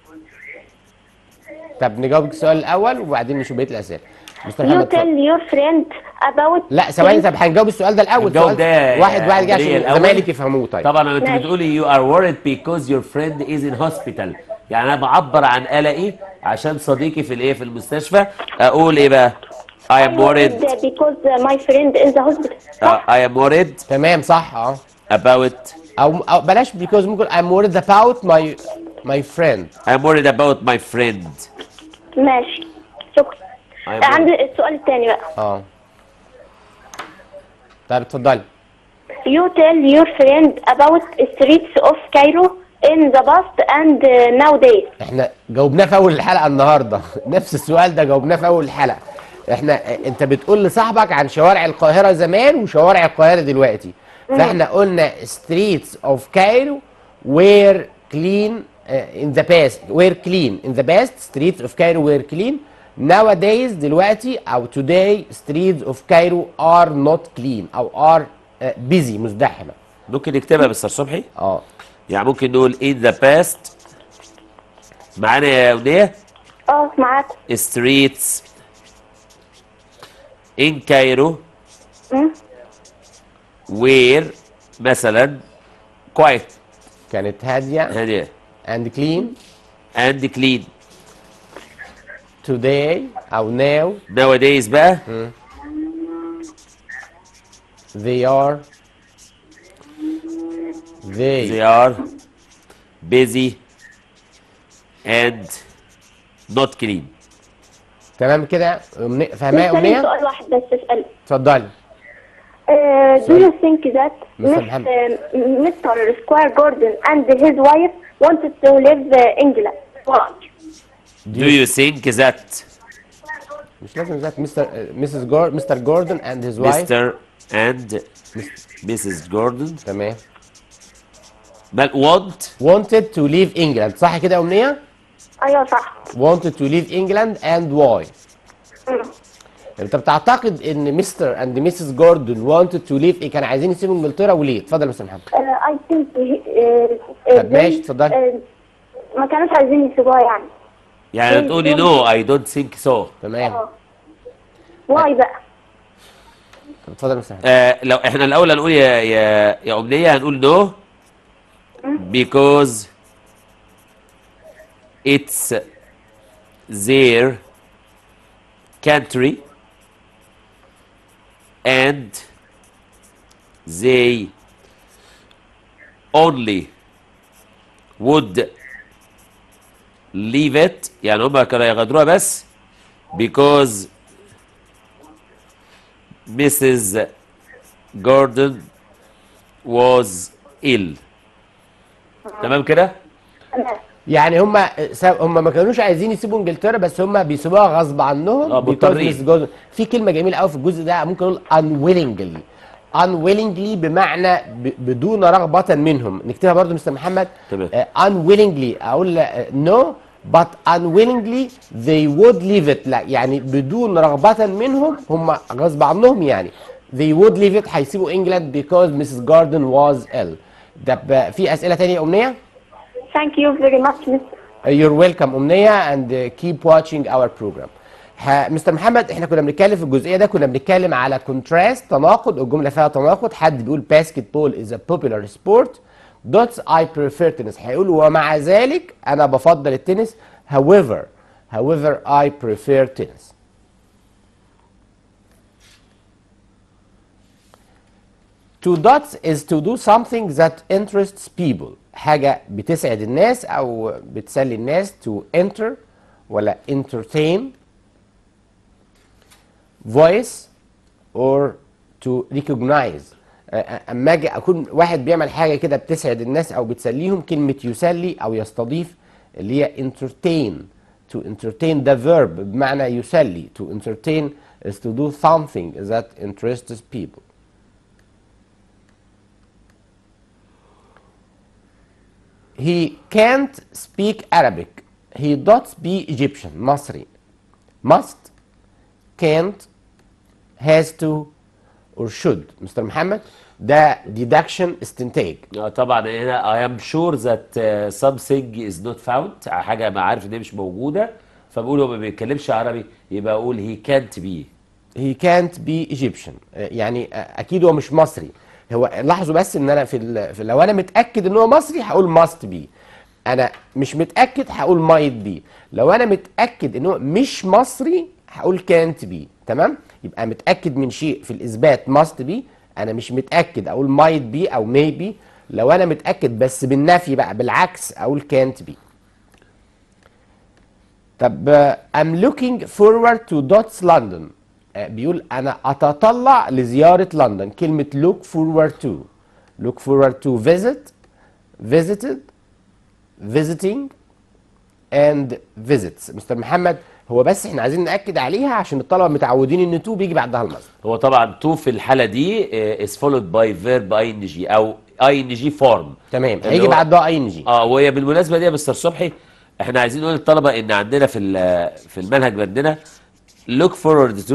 طب نجاوب السؤال الاول وبعدين نشوف بقيه الاسئله مستر You محمد tell اتفضل. your friend about. لا ثواني طب هنجاوب السؤال ده الاول الجواب سؤال ده واحد واحد كده ليه عشان الأول؟ زمايلك يفهموه طيب طبعا لما انت ماشي. بتقولي you are worried because your friend is in hospital يعني انا بعبر عن قلقي عشان صديقي في الايه في المستشفى اقول ايه بقى I am worried because uh, my friend in the hospital. uh, I am worried تمام صح اه about او او بلاش because ممكن I'm worried about my my friend I'm worried about my friend ماشي شكرا I'm عندي السؤال الثاني بقى اه طيب اتفضلي You tell your friend about streets of Cairo in the past and uh, nowadays. احنا جاوبناه في اول الحلقه النهارده نفس السؤال ده جاوبناه في اول الحلقه احنا انت بتقول لصاحبك عن شوارع القاهره زمان وشوارع القاهره دلوقتي فاحنا قلنا streets of Cairo were clean uh, in the past were clean in the past streets of Cairo were clean nowadays دلوقتي او today streets of Cairo are not clean او are uh, busy مزدحمه ممكن نكتبها مستر صبحي اه يعني ممكن نقول in the past معانا يا وديه اه معاكم streets in Cairo were مثلا quiet كانت هاديه هادية and clean and clean today او now nowadays بقى they are they, they are busy and not clean تمام كده أمنية- فاهماه يا اسألني امنيه سؤال واحد بس اسأل اتفضلي Uh, do you think that Mr. Miss, Mohammed. uh, Mr. Squire Gordon and his wife wanted to live uh, England? Why? do you think that مش لازم ذات مستر مسز جور مستر جوردن اند هيز وايف Mr. and Mrs. Gordon تمام بل want wanted to leave England صح كده يا امنيه ايوه صح wanted to leave England and why انت بتعتقد ان مستر اند ميسيس جوردن wanted to leave ايه كانوا عايزين يسيبوا انجلترا وليه اتفضل يا مستر محمد Uh, I think he, uh, uh, طب ماشي، they- اتفضلي. uh, ما كانوش عايزين يسيبوها يعني يعني تقولي نو اي دونت ثينك سو تمام واي بقى طب اتفضل يا مستر محمد آه لو احنا الاول هنقول يا يا يا امنيه هنقول نو because it's their country and they only would leave it يعني هم كانوا يغادروها بس because Mrs. Gordon was ill تمام كده؟ يعني هم هم ما كانوش عايزين يسيبوا انجلترا بس هم بيسيبوها غصب عنهم آه، because مضطرين. Miss Gordon- في كلمه جميله قوي في الجزء ده ممكن نقول unwillingly unwillingly بمعنى ب- بدون رغبه منهم نكتبها برضو مستر محمد تمام. آه، unwillingly اقول آه، no but unwillingly they would leave it لا يعني بدون رغبه منهم هم غصب عنهم يعني they would leave it هيسيبوا انجلاند because Mrs. Gordon was ill ده ب- في اسئله تانية يا امنيه Thank you very much, Miss. You're welcome أمنية and uh, keep watching our program. ها مستر محمد احنا كنا بنتكلم في الجزئية ده كنا بنتكلم على كونتراست تناقض الجملة فيها تناقض حد بيقول basketball is a popular sport dots I prefer tennis هيقول ومع ذلك أنا بفضل التنس however however I prefer tennis. To dots is to do something that interests people حاجة بتسعد الناس أو بتسلي الناس to enter ولا entertain voice or to recognize أ- أ- أما أجي أكون واحد بيعمل حاجة كده بتسعد الناس أو بتسليهم كلمة يسلي أو يستضيف اللي هي entertain to entertain the verb بمعنى يسلي to entertain is to do something that interests people He can't speak Arabic. He does speak Egyptian مصري. Must, can't, has to or should. مستر محمد ده deduction استنتاج. آه، طبعا هنا I am sure that uh, something is not found حاجه ما عارف ان هي مش موجوده فبقول هو ما بيتكلمش عربي يبقى اقول he can't be He can't be Egyptian. آه، يعني آه، اكيد هو مش مصري. هو لاحظوا بس ان انا في, ال... في لو انا متاكد ان هو مصري هقول must be. انا مش متاكد هقول might be. لو انا متاكد ان هو مش مصري هقول can't be. تمام؟ يبقى متاكد من شيء في الاثبات must be. انا مش متاكد اقول might be او maybe. لو انا متاكد بس بالنفي بقى بالعكس اقول can't be. طب آه، I'm looking forward to Dots London آه، بيقول أنا أتطلع لزيارة لندن كلمة look forward to look forward to visit visited visiting and visits مستر محمد هو بس احنا عايزين نأكد عليها عشان الطلبة متعودين ان to بيجي بعدها المصدر هو طبعا تو في الحاله دي uh, is followed by verb ing او ing form تمام اللي هيجي هو- بعدها اي ان جي اه وهي بالمناسبه دي يا مستر صبحي احنا عايزين نقول للطلبه ان عندنا في ال- في المنهج عندنا look forward to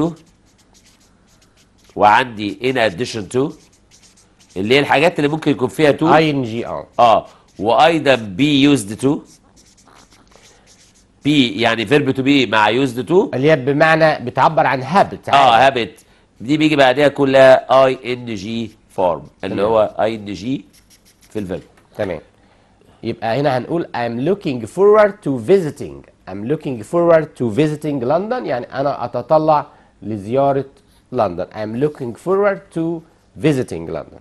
وعندي in addition to اللي هي الحاجات اللي ممكن يكون فيها to اي ان جي اه اه وايضا be used to be يعني verb to be مع used to اللي هي بمعنى بتعبر عن habit اه عادي. هابت دي بيجي بعدها كلها اي ان جي فورم اللي تمام. هو اي ان جي في الفيرب تمام يبقى هنا هنقول I'm looking forward to visiting I'm looking forward to visiting London يعني أنا أتطلع لزيارة لندن I'm looking forward to visiting London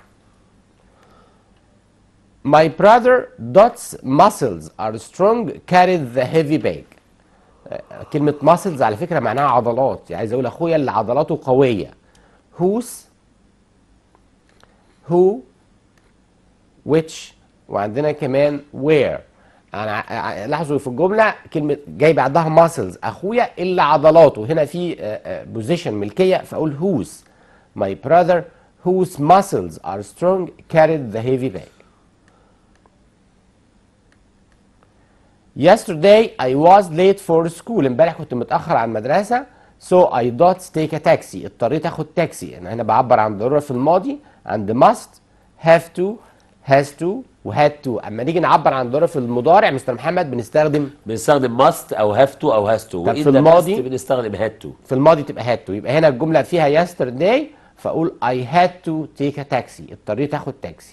My brother Dot's muscles are strong carried the heavy bag آه، كلمة muscles على فكرة معناها عضلات يعني عايز أقول أخويا اللي عضلاته قوية whose who which وعندنا كمان where انا ع- لاحظوا في الجمله كلمه جاي بعدها muscles اخويا اللي عضلاته هنا في بوزيشن ملكيه فاقول whose my brother whose muscles are strong carried the heavy bag yesterday I was late for school امبارح كنت متاخر على المدرسه So I don't take a taxi اضطريت اخد تاكسي انا هنا بعبر عن ضروره في الماضي عند must have to has to وهاد to اما نيجي نعبر عن ضروره في المضارع مستر محمد بنستخدم بنستخدم must او have to او has to طب وإن في the الماضي؟ past بنستخدم had to في الماضي تبقى had to يبقى هنا الجمله فيها yesterday فاقول I had to take a taxi اضطريت اخد تاكسي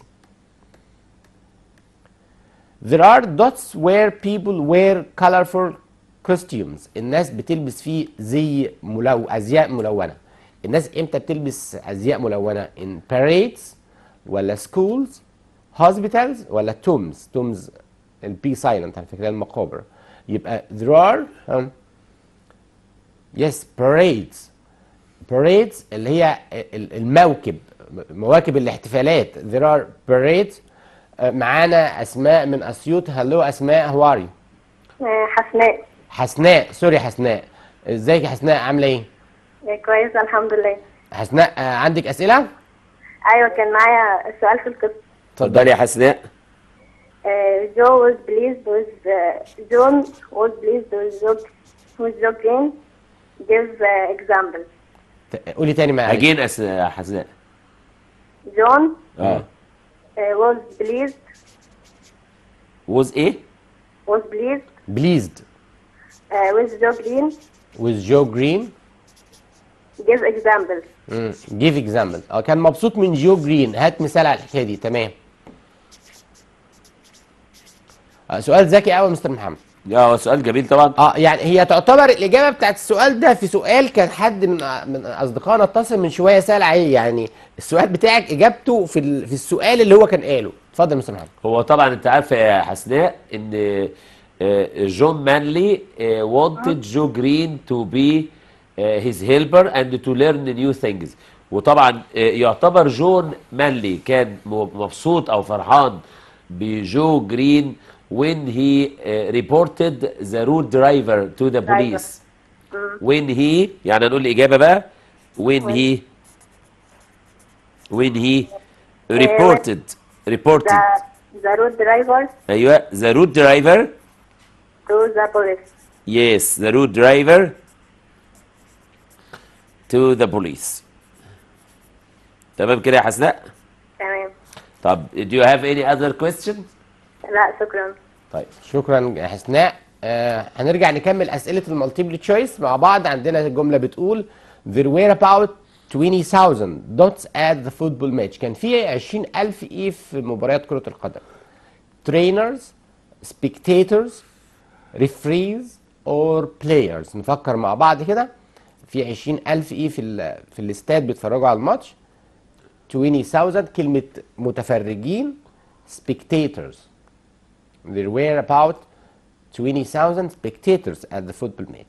There are dots where people wear colorful costumes الناس بتلبس فيه زي ملو ازياء ملونه الناس امتى بتلبس ازياء ملونه in parades ولا schools hospitals ولا tombs tombs البي سايلنت على فكره المقابر يبقى there are um, yes parades parades اللي هي ال- الموكب مواكب الاحتفالات there are parades آه، معانا اسماء من اسيوط هلو اسماء هواري حسناء حسناء سوري حسناء ازيك يا حسناء عامله ايه كويسة الحمد لله حسناء آه، عندك اسئله أيوة كان معايا السؤال في القصة اتفضلي يا حسناء Uh, Joe was pleased with uh, John was pleased with Joe with Joe Green. Give uh, example. ت- قولي تاني معايا اجين أس... يا حسناء John اه uh, was pleased was ايه was pleased بليزد uh, with Joe Green. with جو جرين Give example. جيف اكزامبل اه كان مبسوط من جو جرين هات مثال على الحكايه دي تمام آه سؤال ذكي قوي يا مستر محمد اه هو سؤال جميل طبعا اه يعني هي تعتبر الاجابه بتاعت السؤال ده في سؤال كان حد من من اصدقائنا اتصل من شويه سال عليه يعني السؤال بتاعك اجابته في ال- في السؤال اللي هو كان قاله اتفضل يا مستر محمد هو طبعا انت عارفه يا حسناء ان آه، جون مانلي آه، wanted جو جرين to be آه، his helper and to learn new things وطبعا آه، يعتبر جون مانلي كان م- مبسوط او فرحان بجو جرين when he آه، reported the road driver to the police when he يعني هنقول الإجابة بقى when he when he reported reported The the road driver ايوه the road driver to the police. yes the road driver to the police تمام كده يا حسناء تمام. طب do you have any other question لا شكرا. طيب شكرا يا حسناء آه هنرجع نكمل اسئله المالتيبل تشويس مع بعض عندنا جمله بتقول there were about 20,000 dots at the football match كان في 20,000 ايه في مباريات كره القدم trainers spectators referees or players نفكر مع بعض كده في 20,000 ايه في ال في الاستاد بيتفرجوا على الماتش 20,000 كلمه متفرجين spectators There were about 20,000 spectators at the football match.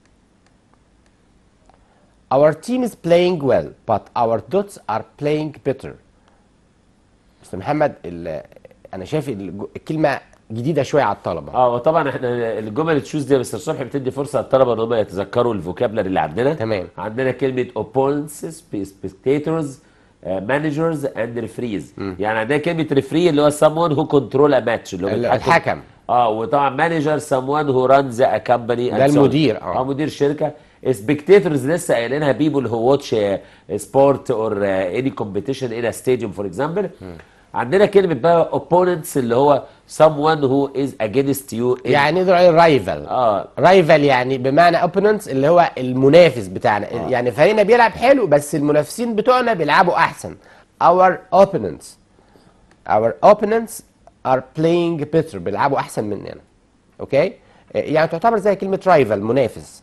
Our team is playing well, but our dots are playing better. مستر محمد ال- انا شايف الج- الكلمه جديده شويه على الطلبه. اه وطبعا احنا الجمل تشوز دي يا مستر صبحي بتدي فرصه للطلبه ان هم يتذكروا الفوكابلري اللي عندنا تمام. عندنا كلمه opponents spectators مانجرز اند ريفريز يعني عندنا كلمه ريفري اللي هو someone who control a match اللي هو ال- بيتحكم- الحكم. اه وطبعا مانجر someone who runs a company ده and so on. المدير، اه. اه مدير شركه spectators لسه قايلينها people who watch uh, sport or uh, any competition in a stadium for example عندنا كلمه بقى opponents اللي هو someone who is against you in يعني نقدر عليه رايفل. اه رايفل يعني بمعنى اوبوننتس اللي هو المنافس بتاعنا آه. يعني فريقنا بيلعب حلو بس المنافسين بتوعنا بيلعبوا احسن our opponents our opponents are playing better بيلعبوا احسن مننا اوكي آه، يعني تعتبر زي كلمه رايفل منافس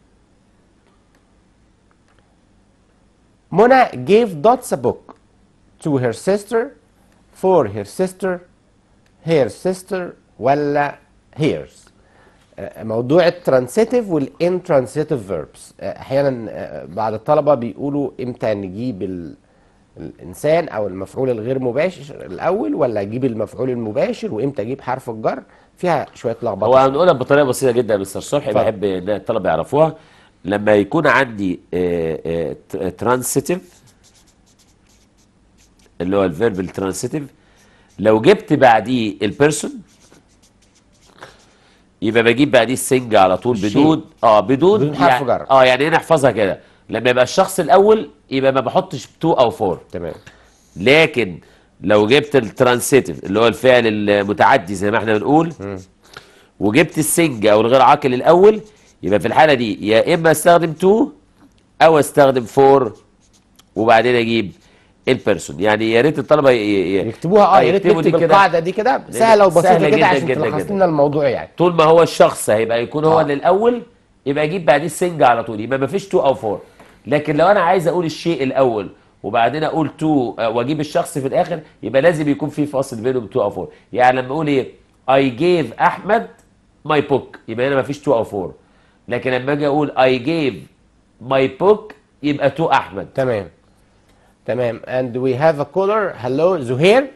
منى gave Dots a book to her sister for her sister her sister ولا hers آه، موضوع الترانسيتيف والانترانسيتيف فيربس احيانا آه، بعض الطلبه بيقولوا امتى نجيب ال- الانسان او المفعول الغير مباشر الاول ولا اجيب المفعول المباشر وامتى اجيب حرف الجر فيها شويه هو لخبطه هنقولها بطريقه بسيطه جدا يا مستر صبحي اتفضل. بحب ان الطلبه يعرفوها لما يكون عندي ترانسيتيف اللي هو الفيرب الترانسيتيف لو جبت بعديه البيرسون يبقى بجيب بعديه السنج على طول الشيء. بدون اه بدون بدون حرف يعني جر. اه يعني هنا احفظها كده لما يبقى الشخص الاول يبقى ما بحطش 2 او 4 تمام لكن لو جبت الترانسيتيف اللي هو الفعل المتعدي زي ما احنا بنقول وجبت السنج او الغير عاقل الاول يبقى في الحاله دي يا اما استخدم 2 او استخدم 4 وبعدين اجيب البيرسون يعني يا ريت الطلبه ي- ي- يكتبوها اه يا ريت يكتبوا دي نكتب كده. القاعده دي كده سهله وبسيطه سهلة كده جداً عشان جداً تلخص جداً. لنا الموضوع يعني طول ما هو الشخص هيبقى يكون هو آه. اللي الاول يبقى اجيب بعديه السنج على طول يبقى ما فيش 2 او 4 لكن لو انا عايز اقول الشيء الاول وبعدين اقول 2 آه، واجيب الشخص في الاخر يبقى لازم يكون في فاصل بينهم 2 او 4 يعني لما اقول ايه اي جيف احمد ماي بوك يبقى هنا ما فيش 2 او 4 لكن لما اجي اقول اي جيف ماي بوك يبقى 2 احمد تمام تمام and we have a caller hello زهير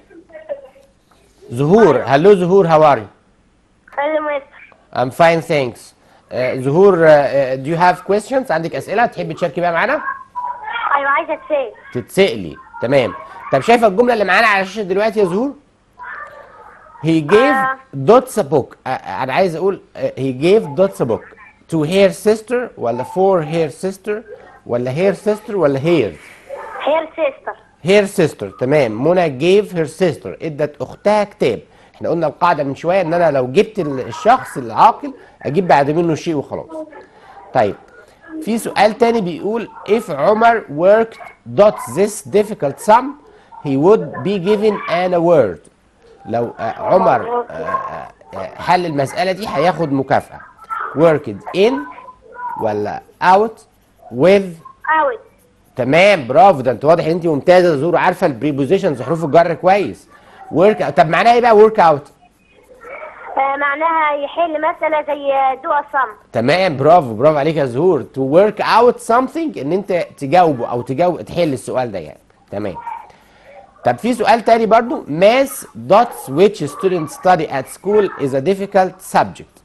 زهور hello زهور how are you Hello, mister. I'm fine thanks آه، زهور آه، آه، do you have questions عندك اسئله تحبي تشاركي بقى معانا أيوة عايزة أتسأل. تتسألي تمام طب شايفه الجمله اللي معانا على الشاشه دلوقتي يا زهور he gave آه. dots a book آه، آه، انا عايز اقول آه، he gave dots a book to her sister ولا for her sister ولا her sister ولا hers Her sister. هير سيستر تمام منى جيف هير سيستر ادت اختها كتاب احنا قلنا القاعده من شويه ان انا لو جبت ال- الشخص العاقل اجيب بعد منه شيء وخلاص طيب في سؤال تاني بيقول if عمر worked dot this difficult sum he would be given an award لو آه، عمر آه، آه، آه، حل المسألة دي هياخد مكافأة worked in ولا out with Out. تمام برافو ده انت واضح ان انت ممتازه زور عارفه البريبوزيشنز حروف الجر كويس ورك طب معناها ايه بقى ورك اوت آه معناها يحل مسألة زي دو صم. تمام برافو برافو عليك يا زهور تو ورك اوت something ان انت تجاوبه او تجاوب تحل السؤال ده يعني تمام طب في سؤال تاني برضو math dots which students study at school is a difficult subject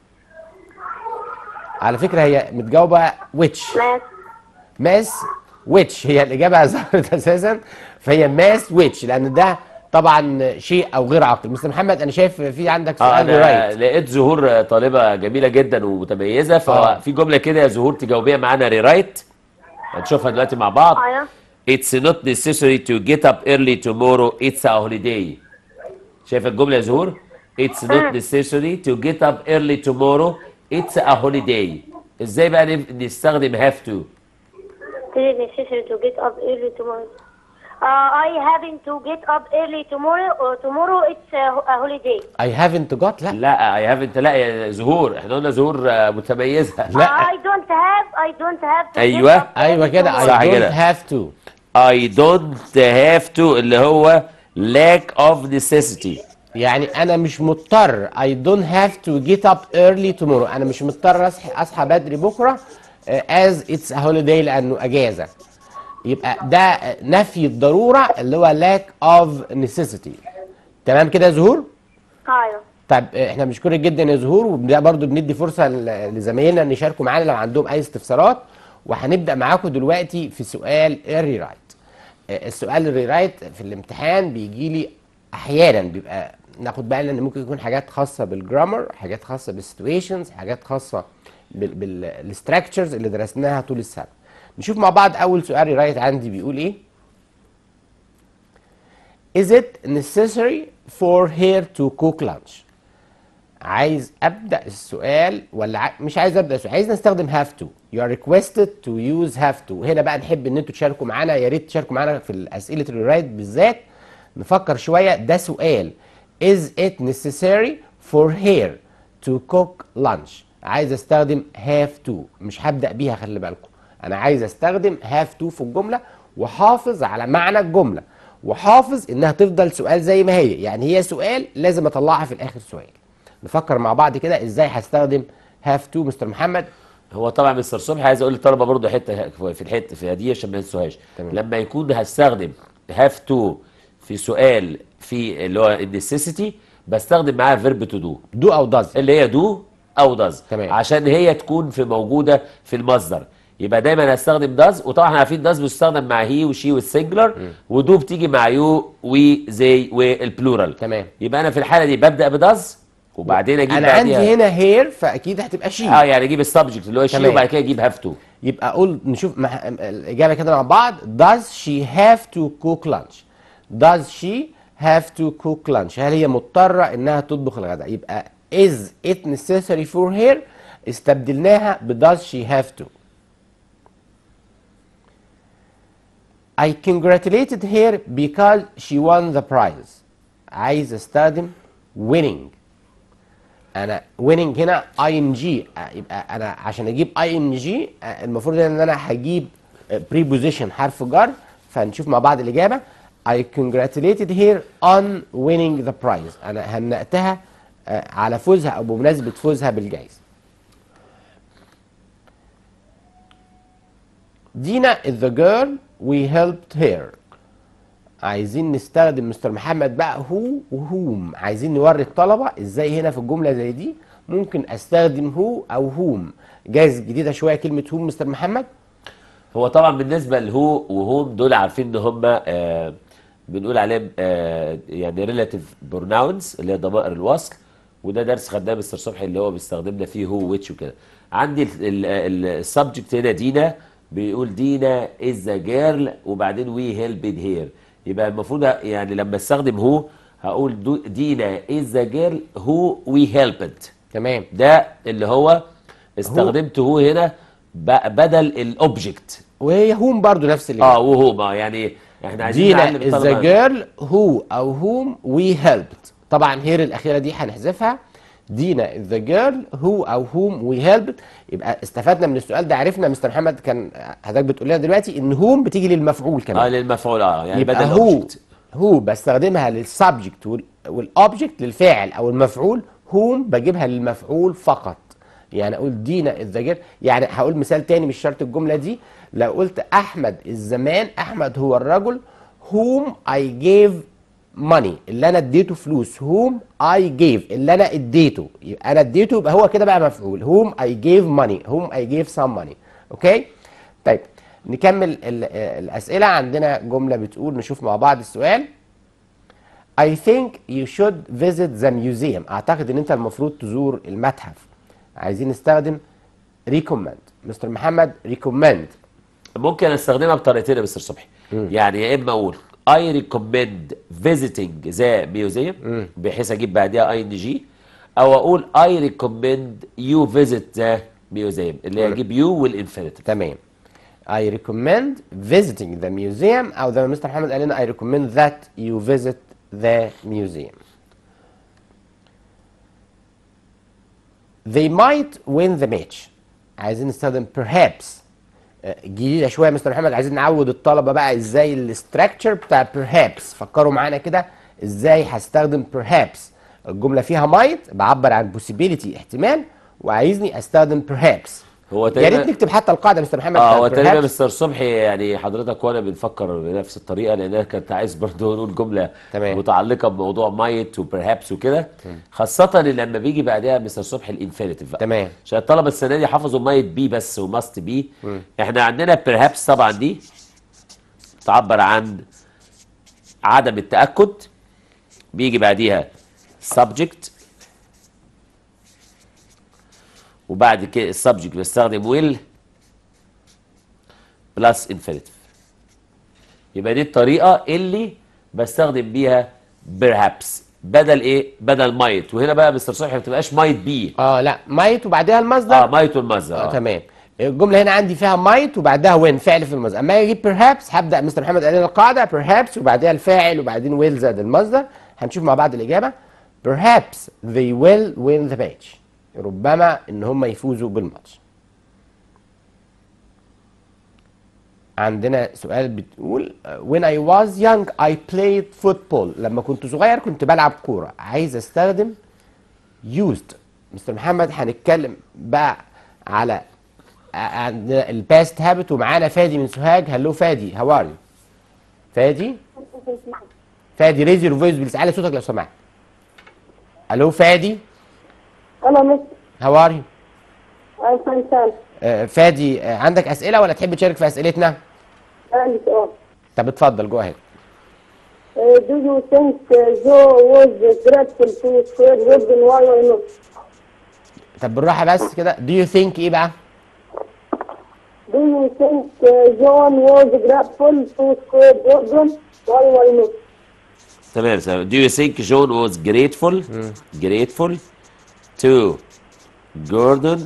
على فكره هي متجاوبه which ماس. ماس ويتش هي الاجابه ظهرت اساسا فهي ماس ويتش لان ده طبعا شيء او غير عاقل مستر محمد انا شايف في عندك اه سؤال انا رايت لقيت زهور طالبه جميله جدا ومتميزه آه. ففي جمله كده يا زهور تجاوبيها معانا ريرايت هنشوفها دلوقتي مع بعض أيوة. It's not necessary to get up early tomorrow it's a holiday شايف الجمله يا زهور It's not necessary to get up early tomorrow it's a holiday ازاي بقى نف- نستخدم have to It is necessary to get up early tomorrow. Uh, I having to get up early tomorrow or tomorrow it's a, a holiday. I haven't got لا لا I haven't لا يا زهور احنا قلنا زهور آه، متميزه لا. I don't have I don't have to أيوة. get up ايوه early كده tomorrow. صح I كده. don't have to I don't have to اللي هو lack of necessity يعني انا مش مضطر I don't have to get up early tomorrow انا مش مضطر اصحى اصحى بدري بكره آه، as it's a holiday لانه اجازه يبقى ده آه، نفي الضروره اللي هو lack of necessity تمام كده يا زهور أيوة. طيب آه، احنا بنشكرك جدا يا زهور وده برضو بندي فرصه ل- لزمايلنا ان يشاركوا معانا لو عندهم اي استفسارات وهنبدا معاكم دلوقتي في سؤال الري رايت السؤال الري رايت في الامتحان بيجي لي احيانا بيبقى ناخد بالنا ان ممكن يكون حاجات خاصه بالجرامر حاجات خاصه بالسيتويشنز حاجات خاصه بالستراكشرز اللي درسناها طول السنه نشوف مع بعض اول سؤال ري رايت عندي بيقول ايه Is it necessary for her to cook lunch؟ عايز ابدا السؤال ولا ع... مش عايز ابدا السؤال عايز نستخدم have to you are requested to use have to هنا بقى نحب ان انتوا تشاركوا معانا يا ريت تشاركوا معانا في اسئله الرايت بالذات نفكر شويه ده سؤال is it necessary for her to cook lunch عايز استخدم have to مش هبدا بيها خلي بالكم انا عايز استخدم have to في الجمله وحافظ على معنى الجمله وحافظ انها تفضل سؤال زي ما هي يعني هي سؤال لازم اطلعها في الاخر سؤال نفكر مع بعض كده ازاي هستخدم هاف تو مستر محمد هو طبعا مستر صبحي عايز اقول للطلبه برضه حته في الحته في دي عشان ما ينسوهاش تمام. لما يكون هستخدم هاف تو في سؤال في اللي هو النسيسيتي بستخدم معاها فيرب تو دو دو او داز اللي هي دو او داز تمام. عشان هي تكون في موجوده في المصدر يبقى دايما هستخدم داز وطبعا احنا عارفين داز بيستخدم مع هي وشي والسنجلر ودو بتيجي مع يو وي زي والبلورال تمام. يبقى انا في الحاله دي ببدا بداز وبعدين اجيب انا بعديها عندي هنا هير فاكيد هتبقى شي اه يعني اجيب السبجكت اللي هو شي تمام. وبعد كده اجيب هاف تو يبقى اقول نشوف مح... الاجابه كده مع بعض does she have to cook lunch does she have to cook lunch هل هي مضطره انها تطبخ الغداء يبقى is it necessary for her استبدلناها ب does she have to I congratulated her because she won the prize عايز استخدم winning انا winning هنا ing يبقى انا عشان اجيب ing المفروض ان انا هجيب preposition حرف جر فنشوف مع بعض الاجابه I congratulated her on winning the prize انا هنأتها آه، على فوزها او بمناسبه فوزها بالجائزه دينا is the girl we helped her عايزين نستخدم مستر محمد بقى هو وهوم عايزين نوري الطلبة ازاي هنا في الجملة زي دي ممكن استخدم هو او هوم جايز جديدة شوية كلمة هوم مستر محمد هو طبعا بالنسبه لهو وهوم دول عارفين ان هم آه بنقول عليهم آه يعني ريلاتيف بروناونز اللي هي ضمائر الوصل وده درس خدناه مستر صبحي اللي هو بيستخدمنا فيه هو ويتش وكده عندي السبجكت هنا دينا بيقول دينا از ذا جيرل وبعدين وي هيلبد هير يبقى المفروض يعني لما استخدم هو هقول دو- دينا از ذا جيرل هو وي هيلبد تمام ده اللي هو استخدمت هو هنا ب- بدل الاوبجكت وهي هوم برضو نفس اللي اه وهو ما يعني احنا عايزين دينا نعلم is the الطلبة- girl who او whom we helped طبعا هير الاخيره دي هنحذفها دينا is the girl who او whom we helped يبقى استفدنا من السؤال ده عرفنا مستر محمد كان حضرتك بتقول لنا دلوقتي ان whom بتيجي للمفعول اه كمان للمفعول اه يعني يبقى بدل هو الاوبجكت هو بستخدمها للسبجكت والاوبجكت للفاعل او المفعول whom بجيبها للمفعول فقط يعني اقول دينا از ذا يعني هقول مثال تاني مش شرط الجمله دي لو قلت احمد الزمان احمد هو الرجل whom I gave money اللي انا اديته فلوس whom I gave اللي انا اديته يبقى انا اديته يبقى هو كده بقى مفعول whom I gave money whom I gave some money اوكي طيب نكمل ال- الاسئله عندنا جمله بتقول نشوف مع بعض السؤال I think you should visit the museum اعتقد ان انت المفروض تزور المتحف عايزين نستخدم recommend مستر محمد recommend ممكن استخدمها بطريقتين يا مستر صبحي يعني يا اما اقول I recommend visiting the museum بحيث اجيب بعدها اي ان جي او اقول I recommend you visit the museum اللي هي اجيب you والانفينيتيف تمام I recommend visiting the museum او زي ما مستر محمد قال لنا I recommend that you visit the museum They might win the match عايزين نستخدم perhaps آه، جديدة شوية يا مستر محمد عايزين نعود الطلبة بقى ازاي الاستراكشر بتاع perhaps فكروا معانا كده ازاي هستخدم perhaps الجملة فيها might بعبر عن possibility احتمال وعايزني استخدم perhaps هو يا تقريبا ريت نكتب حتى القاعدة يا مستر محمد اه هو بتاعت تقريبا perhaps. مستر صبحي يعني حضرتك وانا بنفكر بنفس الطريقه لان انا كنت عايز برضه نقول جمله تمام. متعلقه بموضوع مايت وبرهابس وكده خاصه لما بيجي بعدها مستر صبحي الانفينيتيف بقى تمام. عشان الطلبه السنه دي حفظوا مايت بي بس وماست بي احنا عندنا برهابس طبعا دي تعبر عن عدم التاكد بيجي بعديها subject وبعد كده السبجكت بستخدم ويل بلس انفينيتيف يبقى دي الطريقه اللي بستخدم بيها perhaps بدل ايه بدل مايت وهنا بقى مستر صبحي ما بتبقاش مايت بي اه لا مايت وبعدها المصدر اه مايت والمصدر آه آه. تمام الجمله هنا عندي فيها مايت وبعدها وين فعل في المصدر اما اجيب perhaps هبدا مستر محمد قال لنا القاعده perhaps وبعدها الفاعل وبعدين ويل زائد المصدر هنشوف مع بعض الاجابه perhaps they will win the match ربما ان هم يفوزوا بالماتش عندنا سؤال بتقول when I was young I played football لما كنت صغير كنت بلعب كورة عايز استخدم used مستر محمد هنتكلم بقى على عندنا الباست هابت ومعانا فادي من سوهاج هلو فادي هاو ار يو فادي فادي ريز يور فويس بليز علي صوتك لو سمحت الو فادي أنا مس هاو ار يو I'm Fantan. آه، فادي آه، عندك اسئله ولا تحب تشارك في اسئلتنا عندي سؤال طب اتفضل جو اهيد Uh, do you think uh, Joe was grateful to Square Gordon? Why or not? طب بالراحه بس كده do you think ايه بقى Do you think uh, John was grateful to Square Gordon? Why or not? تمام تمام. Do you think John was grateful grateful to Gordon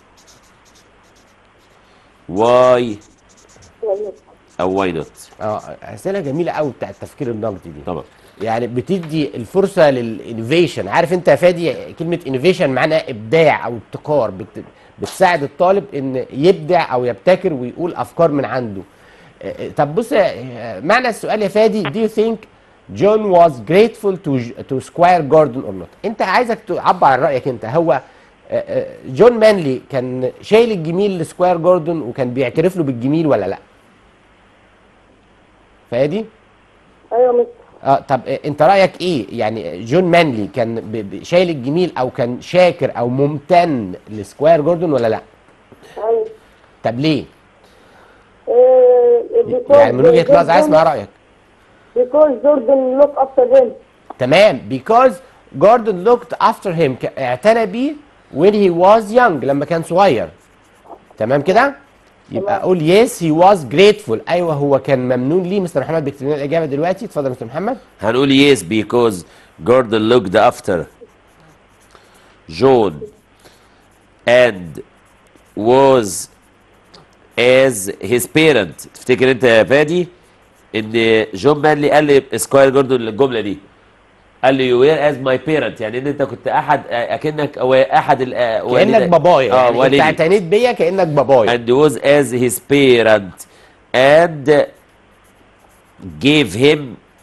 why Why not? او why not اه اسئله جميله قوي بتاع التفكير النقدي دي طبعا يعني بتدي الفرصه للانوفيشن عارف انت يا فادي كلمه انوفيشن معناها ابداع او ابتكار بت... بتساعد الطالب ان يبدع او يبتكر ويقول افكار من عنده آه، آه، طب بص آه، معنى السؤال يا فادي do you think John was grateful to to Squire Gordon or not انت عايزك تعبر عن رايك انت هو آه، آه، جون مانلي كان شايل الجميل لسكواير جوردون وكان بيعترف له بالجميل ولا لا فادي ايوه مستر اه طب آه، انت رايك ايه يعني جون مانلي كان ب- ب- شايل الجميل او كان شاكر او ممتن لسكواير جوردون ولا لا ايوه طب ليه آه، because يعني من وجهه نظر عايز Gordon- اسمع رايك because Jordan look after him تمام because Gordon looked after him ك- اعتنى بيه when he was young لما كان صغير تمام كده يبقى اقول yes he was grateful ايوه هو كان ممنون ليه مستر محمد بيكتب لنا الاجابه دلوقتي اتفضل يا مستر محمد هنقول yes because Gordon looked after John and was as his parent تفتكر انت يا فادي ان جون مانلي قال لي سكواير جوردون الجمله دي قال لي you were as my parent يعني ان انت كنت احد اكنك او احد ال- كانك والدي- بابايا اه يعني انت والدي اعتنيت بيا كانك بابايا and was as his parent and gave him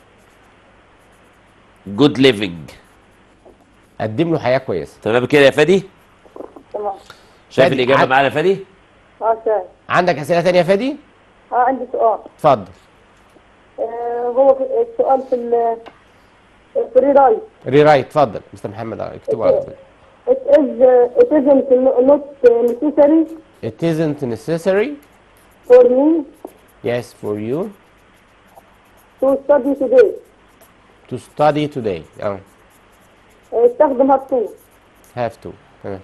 good living قدم له حياه كويسه تمام كده يا فادي تمام شايف فادي، الاجابه عد- معانا يا فادي اه شايف عندك اسئله تانية يا فادي اه عندي سؤال اتفضل آه هو في- السؤال في ال في الريرايت ري رايت اتفضل مستر محمد اه، اكتبه على طول It is uh, it isn't not necessary It isn't necessary for me yes for you to study today. to study today اه استخدم have to. have to تمام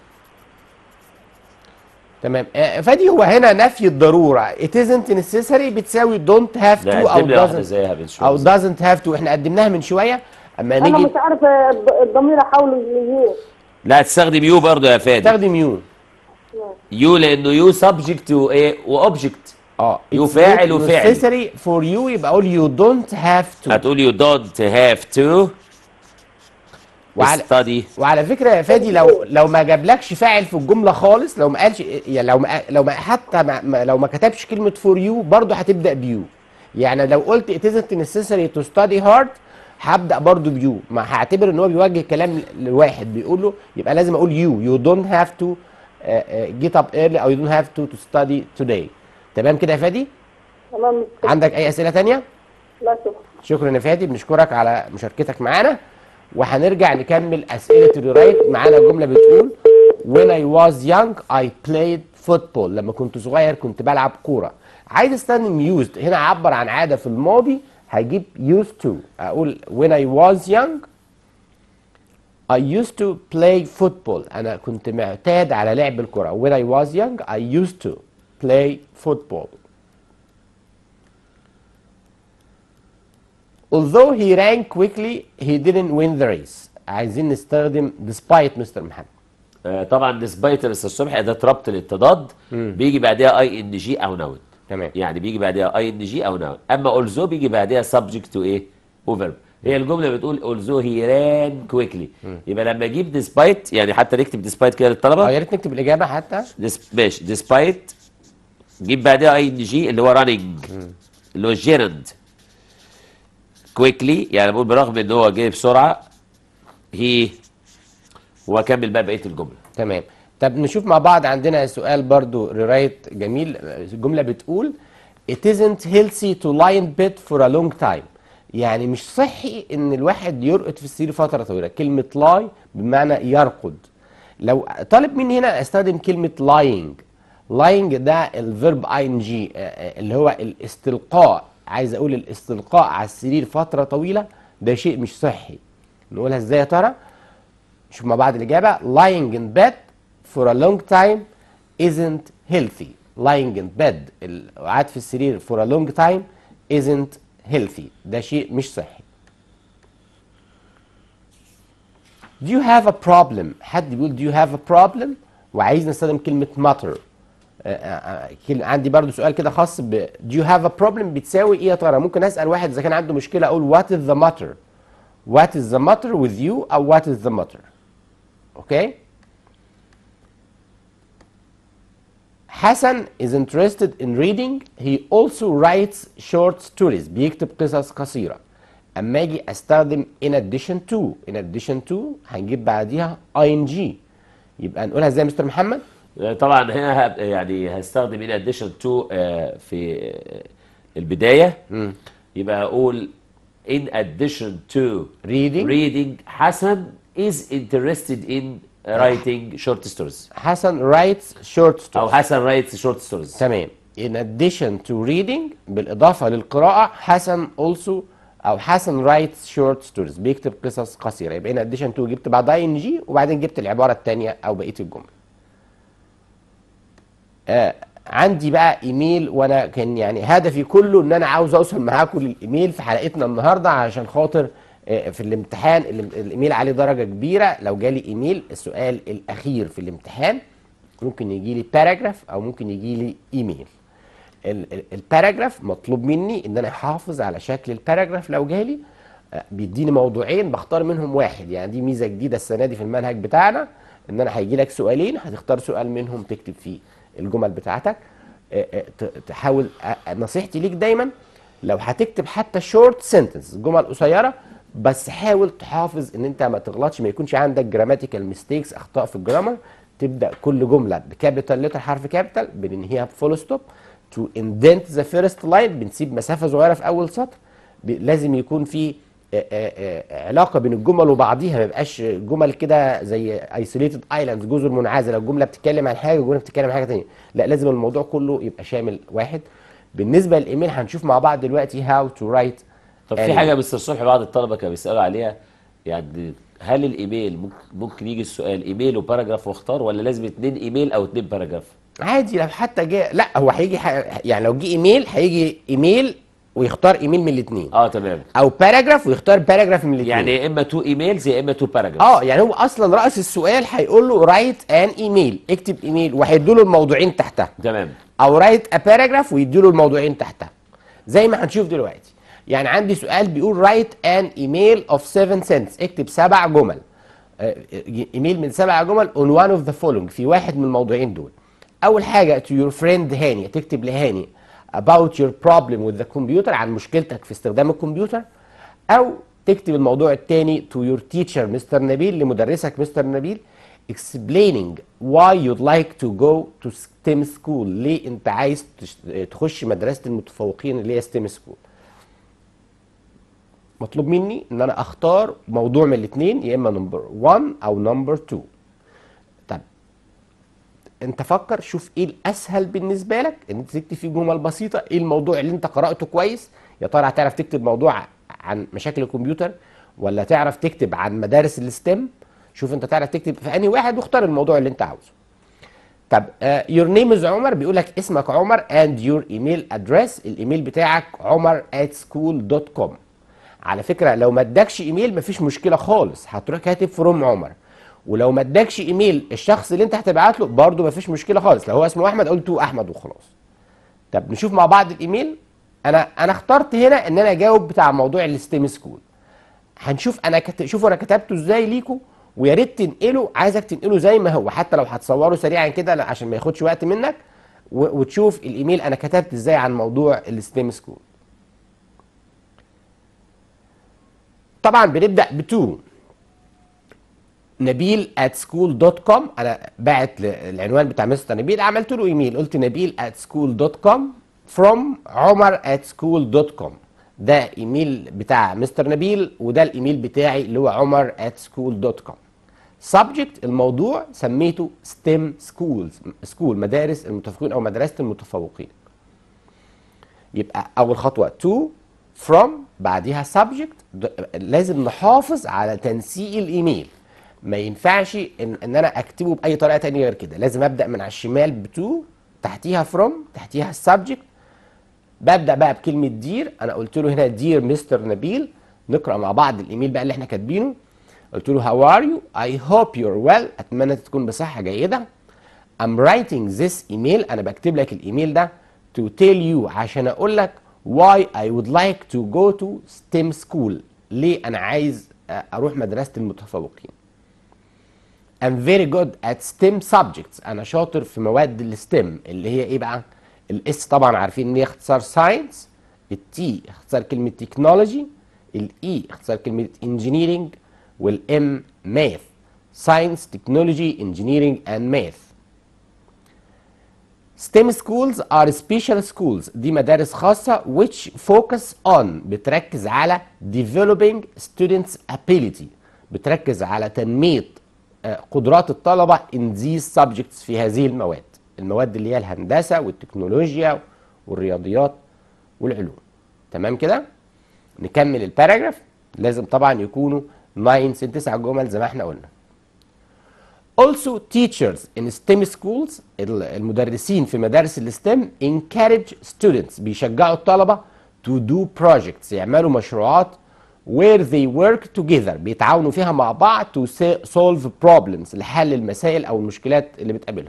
تمام آه، فادي هو هنا نفي الضروره it isn't necessary بتساوي don't have to ده او قدم لي واحده doesn't زيها من شويه او doesn't have to احنا قدمناها من شويه اما انا نيجي مش عارف آه، الض- الضمير احوله ليه. لا تستخدم يو برضه يا فادي استخدم يو يو لانه يو سبجكت وايه واوبجكت اه يو It's فاعل not وفعل. necessary for you يبقى اقول you don't have to هتقول يو دونت هاف تو وعلى study وعلى فكره يا فادي لو لو ما جابلكش فاعل في الجمله خالص لو ما قالش يعني لو ما لو ما حتى ما ما لو ما كتبش كلمه فور يو برضه هتبدا بيو يعني لو قلت it isn't necessary to study hard هبدا برضه بيو ما هعتبر ان هو بيوجه كلام لواحد بيقول له يبقى لازم اقول يو يو دونت هاف تو جيت اب ايرلي او يو دونت هاف تو تو ستادي توداي تمام كده يا فادي تمام مستر. عندك اي اسئله تانية لا شكرا. شكرا يا فادي بنشكرك على مشاركتك معانا وهنرجع نكمل اسئله الريرايت معانا جمله بتقول when I was young I played football لما كنت صغير كنت بلعب كوره عايز استخدم used هنا اعبر عن عاده في الماضي هجيب used to اقول when I was young I used to play football انا كنت معتاد على لعب الكره when I was young I used to play football Although he ran quickly, he didn't win the race. عايزين نستخدم despite مستر محمد. آه طبعا ديسبايت لسه الصبح اداه ربط للتضاد بيجي بعدها اي ان جي او نون تمام. يعني بيجي بعدها اي ان جي او نون اما اولزو بيجي بعدها سبجكت تو ايه وفيرب هي الجمله بتقول اولزو هي ران كويكلي يبقى لما اجيب ديسبايت يعني حتى نكتب ديسبايت كده اه للطلبه يا ريت نكتب الاجابه حتى. ديس ماشي ديسبايت جيب بعدها اي ان جي اللي هو راننج اللي هو جيرند كويكلي يعني بقول برغم ان هو جاي بسرعه هي واكمل بقى بقيه الجمله تمام. طب نشوف مع بعض عندنا سؤال برضو ريرايت جميل الجمله بتقول It isn't healthy to lie in bed for a long time. يعني مش صحي ان الواحد يرقد في السرير فتره طويله، كلمه lie بمعنى يرقد. لو طالب مني هنا استخدم كلمه lying. lying ده الفيرب ing اللي هو الاستلقاء عايز اقول الاستلقاء على السرير فتره طويله ده شيء مش صحي نقولها ازاي يا ترى شوف مع بعض الاجابه lying in bed for a long time isn't healthy lying in bed القعاد في السرير for a long time isn't healthy ده شيء مش صحي Do you have a problem حد بيقول do you have a problem وعايز نستخدم كلمة matter آه، آه، آه، كل- عندي برضو سؤال كده خاص ب do you have a problem بتساوي ايه يا ترى ممكن اسال واحد اذا كان عنده مشكله اقول what is the matter what is the matter with you او what is the matter اوكي حسن is interested in reading he also writes short stories بيكتب قصص قصيره اما اجي استخدم in addition to in addition to هنجيب بعديها ing يبقى نقولها ازاي يا مستر محمد طبعا هنا هب- يعني هستخدم in addition to آه، في آه، البداية يبقى أقول in addition to Reading. reading حسن is interested in writing short stories حسن writes short stories أو حسن writes short stories تمام in addition to reading بالإضافة للقراءة حسن also أو حسن writes short stories بيكتب قصص قصيرة يبقى in addition to جبت بعدها ing وبعدين جبت العبارة التانية أو بقية الجملة آه عندي بقى ايميل وانا كان يعني هدفي كله ان انا عاوز اوصل معاكم للايميل في حلقتنا النهارده عشان خاطر آه، في الامتحان ال- الايميل عليه درجه كبيره لو جالي ايميل السؤال الاخير في الامتحان ممكن يجي لي باراجراف او ممكن يجي لي ايميل ال- ال- الباراجراف مطلوب مني ان انا احافظ على شكل الباراجراف لو جالي آه، بيديني موضوعين بختار منهم واحد يعني دي ميزه جديده السنه دي في المنهج بتاعنا ان انا هيجي لك سؤالين هتختار سؤال منهم تكتب فيه الجمل بتاعتك آه، آه، ت- تحاول آه، آه، نصيحتي ليك دايما لو هتكتب حتى شورت سنتنس جمل قصيره بس حاول تحافظ ان انت ما تغلطش ما يكونش عندك جراماتيكال ميستيكس اخطاء في الجرامر تبدا كل جمله بكابيتال لتر حرف كابيتال بننهيها بفول ستوب تو اندنت ذا فيرست لاين بنسيب مسافه صغيره في اول سطر ب- لازم يكون في آه، آه، آه، علاقه بين الجمل وبعضيها ما يبقاش جمل كده زي ايسوليتد ايلاندز جزر منعزله الجمله بتتكلم عن حاجه والجمله بتتكلم عن حاجه ثانيه لا لازم الموضوع كله يبقى شامل واحد بالنسبه للايميل هنشوف مع بعض دلوقتي هاو تو رايت طب في حاجة مستر صبحي بعض الطلبة كانوا بيسألوا عليها يعني هل الإيميل ممكن, ممكن يجي السؤال إيميل وباراجراف واختار ولا لازم اتنين إيميل أو اتنين باراجراف؟ عادي لو حتى جه لا هو هيجي ح... يعني لو جه ايميل هيجي ايميل ويختار ايميل من الاثنين اه تمام او باراجراف ويختار باراجراف من الاثنين يعني يا اما تو ايميلز يا اما تو باراجراف اه يعني هو اصلا راس السؤال هيقول له رايت ان ايميل اكتب ايميل وهيدوا له الموضوعين تحتها تمام او رايت ا باراجراف ويدوا له الموضوعين تحتها زي ما هنشوف دلوقتي يعني عندي سؤال بيقول رايت ان ايميل اوف 7 سنتس اكتب سبع جمل آه، ايميل من سبع جمل on one of the following في واحد من الموضوعين دول اول حاجه to your friend هاني تكتب لهاني about your problem with the computer عن مشكلتك في استخدام الكمبيوتر او تكتب الموضوع الثاني to your teacher مستر نبيل لمدرسك مستر نبيل explaining why you'd like to go to STEM school ليه انت عايز تش- تخش مدرسة المتفوقين اللي هي STEM school مطلوب مني ان انا اختار موضوع من الاثنين يا اما نمبر 1 او نمبر 2 طب انت فكر شوف ايه الاسهل بالنسبه لك ان انت تكتب فيه جمل بسيطه ايه الموضوع اللي انت قراته كويس يا ترى هتعرف تكتب موضوع عن مشاكل الكمبيوتر ولا تعرف تكتب عن مدارس الستيم شوف انت تعرف تكتب في انهي واحد واختار الموضوع اللي انت عاوزه طب يور نيم از عمر بيقول لك اسمك عمر اند يور ايميل ادريس الايميل بتاعك عمر at school دوت كوم على فكره لو ما ادكش ايميل مفيش مشكله خالص هتروح كاتب فروم عمر ولو ما ادكش ايميل الشخص اللي انت هتبعت له برضه مفيش مشكله خالص لو هو اسمه احمد قلت له احمد وخلاص طب نشوف مع بعض الايميل انا انا اخترت هنا ان انا اجاوب بتاع موضوع الستيم سكول هنشوف انا كت... شوفوا انا كتبته ازاي ليكوا ويا ريت تنقله عايزك تنقله زي ما هو حتى لو هتصوره سريعا كده لا- عشان ما ياخدش وقت منك و... وتشوف الايميل انا كتبت ازاي عن موضوع الستيم سكول طبعا بنبدا بتو نبيل at school دوت كوم انا باعت ل- العنوان بتاع مستر نبيل عملت له ايميل قلت نبيل at school دوت كوم from عمر at school دوت كوم ده ايميل بتاع مستر نبيل وده الايميل بتاعي اللي هو عمر at school دوت كوم subject الموضوع سميته STEM schools school مدارس المتفوقين او مدرسه المتفوقين يبقى اول خطوه to from بعديها subject د- لازم نحافظ على تنسيق الايميل ما ينفعش ان, ان انا اكتبه باي طريقه تانية غير كده لازم ابدا من على الشمال بتو تحتيها from تحتيها السبجكت ببدا بقى بكلمه دير انا قلت له هنا دير مستر نبيل نقرا مع بعض الايميل بقى اللي احنا كاتبينه قلت له هاو ار يو اي هوب يور ويل اتمنى تكون بصحه جيده I'm writing this email انا بكتب لك الايميل ده to tell you عشان اقول لك why I would like to go to STEM school ليه انا عايز آه، اروح مدرسه المتفوقين I'm very good at STEM subjects انا شاطر في مواد الستيم اللي هي ايه بقى الاس طبعا عارفين ان هي اختصار ساينس التي اختصار كلمه تكنولوجي الاي اختصار كلمه انجينيرنج والام ماث ساينس تكنولوجي انجينيرنج اند ماث STEM schools are special schools دي مدارس خاصة which focus on بتركز على developing students ability بتركز على تنمية آه، قدرات الطلبة in these subjects في هذه المواد المواد اللي هي الهندسة والتكنولوجيا والرياضيات والعلوم تمام كده نكمل الباراجراف لازم طبعا يكونوا 9 ست 9 جمل زي ما احنا قلنا Also teachers in STEM schools ال- المدرسين في مدارس الستيم encourage students بيشجعوا الطلبة to do projects يعملوا مشروعات where they work together بيتعاونوا فيها مع بعض to sa- solve problems لحل المسائل أو المشكلات اللي بتقابلهم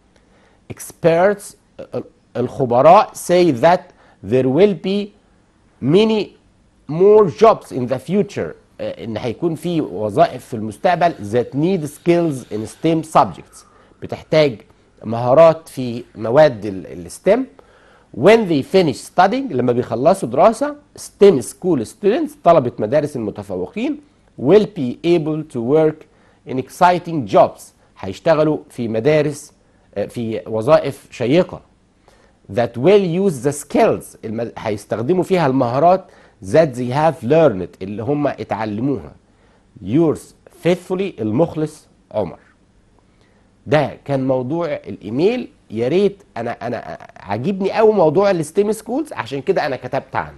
experts ال- الخبراء say that there will be many more jobs in the future آه، ان هيكون في وظائف في المستقبل that need skills in STEM subjects بتحتاج مهارات في مواد الستيم when they finish studying لما بيخلصوا دراسة STEM school students طلبة مدارس المتفوقين will be able to work in exciting jobs هيشتغلوا في مدارس آه، في وظائف شيقة that will use the skills الم... هيستخدموا فيها المهارات that they have learned اللي هم اتعلموها yours faithfully المخلص عمر ده كان موضوع الايميل يا ريت انا انا عاجبني قوي موضوع الستيم سكولز عشان كده انا كتبت عنه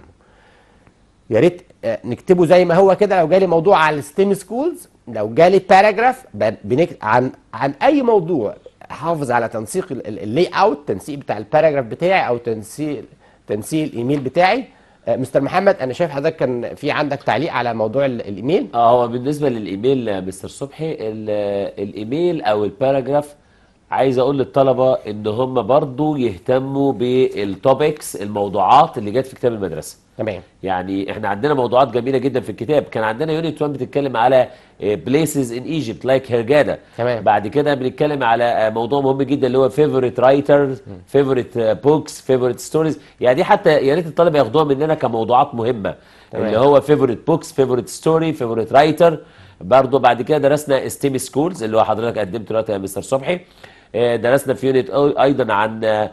يا ريت آه، نكتبه زي ما هو كده لو جالي موضوع على الستيم سكولز لو جالي باراجراف بنكتب عن عن اي موضوع حافظ على تنسيق اللي اوت تنسيق بتاع الباراجراف بتاعي او تنسيق تنسيق الايميل بتاعي آه، مستر محمد انا شايف حضرتك كان في عندك تعليق على موضوع ال- الايميل اه هو بالنسبه للايميل يا مستر صبحي ال- الايميل او الباراجراف عايز اقول للطلبه ان هم برضو يهتموا بالتوبكس الموضوعات اللي جت في كتاب المدرسه تمام يعني احنا عندنا موضوعات جميله جدا في الكتاب كان عندنا يونت 1 بتتكلم على بليسز ان ايجيبت لايك هرجادا تمام. بعد كده بنتكلم على آه، موضوع مهم جدا اللي هو فيفورت رايترز فيفورت بوكس فيفورت ستوريز يعني دي حتى يا ريت الطلبه ياخدوها مننا كموضوعات مهمه تمام. اللي هو فيفورت بوكس فيفورت ستوري فيفورت رايتر برضه بعد كده درسنا ستيم سكولز اللي هو حضرتك قدمته دلوقتي يا مستر صبحي آه، درسنا في يونت ايضا عن آه،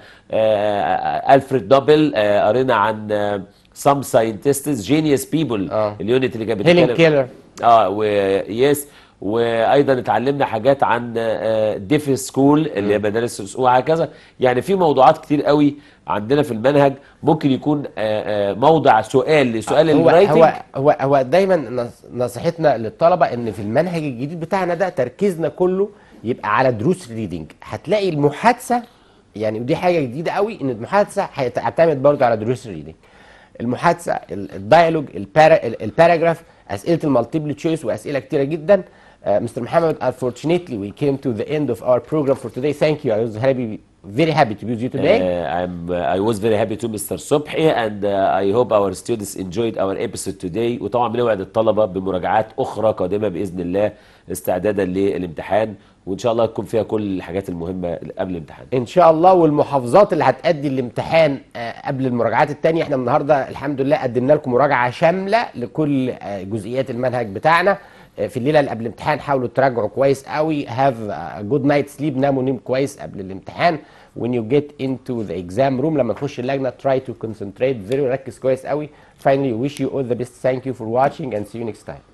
آه، الفريد نوبل آه، قرينا عن سام ساينتستس جينيوس بيبل آه. اليونت اللي كانت هيلين بتتكلم- كيلر اه ويس وايضا اتعلمنا حاجات عن ديف سكول اللي هي مدارس الرسوم وهكذا يعني في موضوعات كتير قوي عندنا في المنهج ممكن يكون آه، آه، موضع سؤال لسؤال هو الرايتنج هو هو هو دايما نص- نصيحتنا للطلبه ان في المنهج الجديد بتاعنا ده تركيزنا كله يبقى على دروس ريدنج هتلاقي المحادثه يعني ودي حاجه جديده قوي ان المحادثه هتعتمد برضه على دروس الريدنج المحادثه ال- الديالوج البارا ال- الباراجراف اسئله المالتيبل تشويس واسئله كتيره جدا مستر محمد unfortunately we came to the end of our program for today thank you I was happy very happy to be with you today Uh, I'm, uh, I was very happy to Mr. Subhi and uh, I hope our students enjoyed our episode today وطبعا بنوعد الطلبة بمراجعات أخرى قادمة بإذن الله استعدادا للامتحان وإن شاء الله تكون فيها كل الحاجات المهمة قبل الامتحان ان شاء الله والمحافظات اللي هتأدي الامتحان آه، قبل المراجعات التانية احنا النهارده الحمد لله قدمنا لكم مراجعة شاملة لكل آه، جزئيات المنهج بتاعنا آه، في الليلة اللي قبل الامتحان حاولوا تراجعوا كويس قوي have a good night sleep ناموا نيم كويس قبل الامتحان when you get into the exam room لما تخش اللجنة try to concentrate very ركز كويس قوي finally wish you all the best thank you for watching and see you next time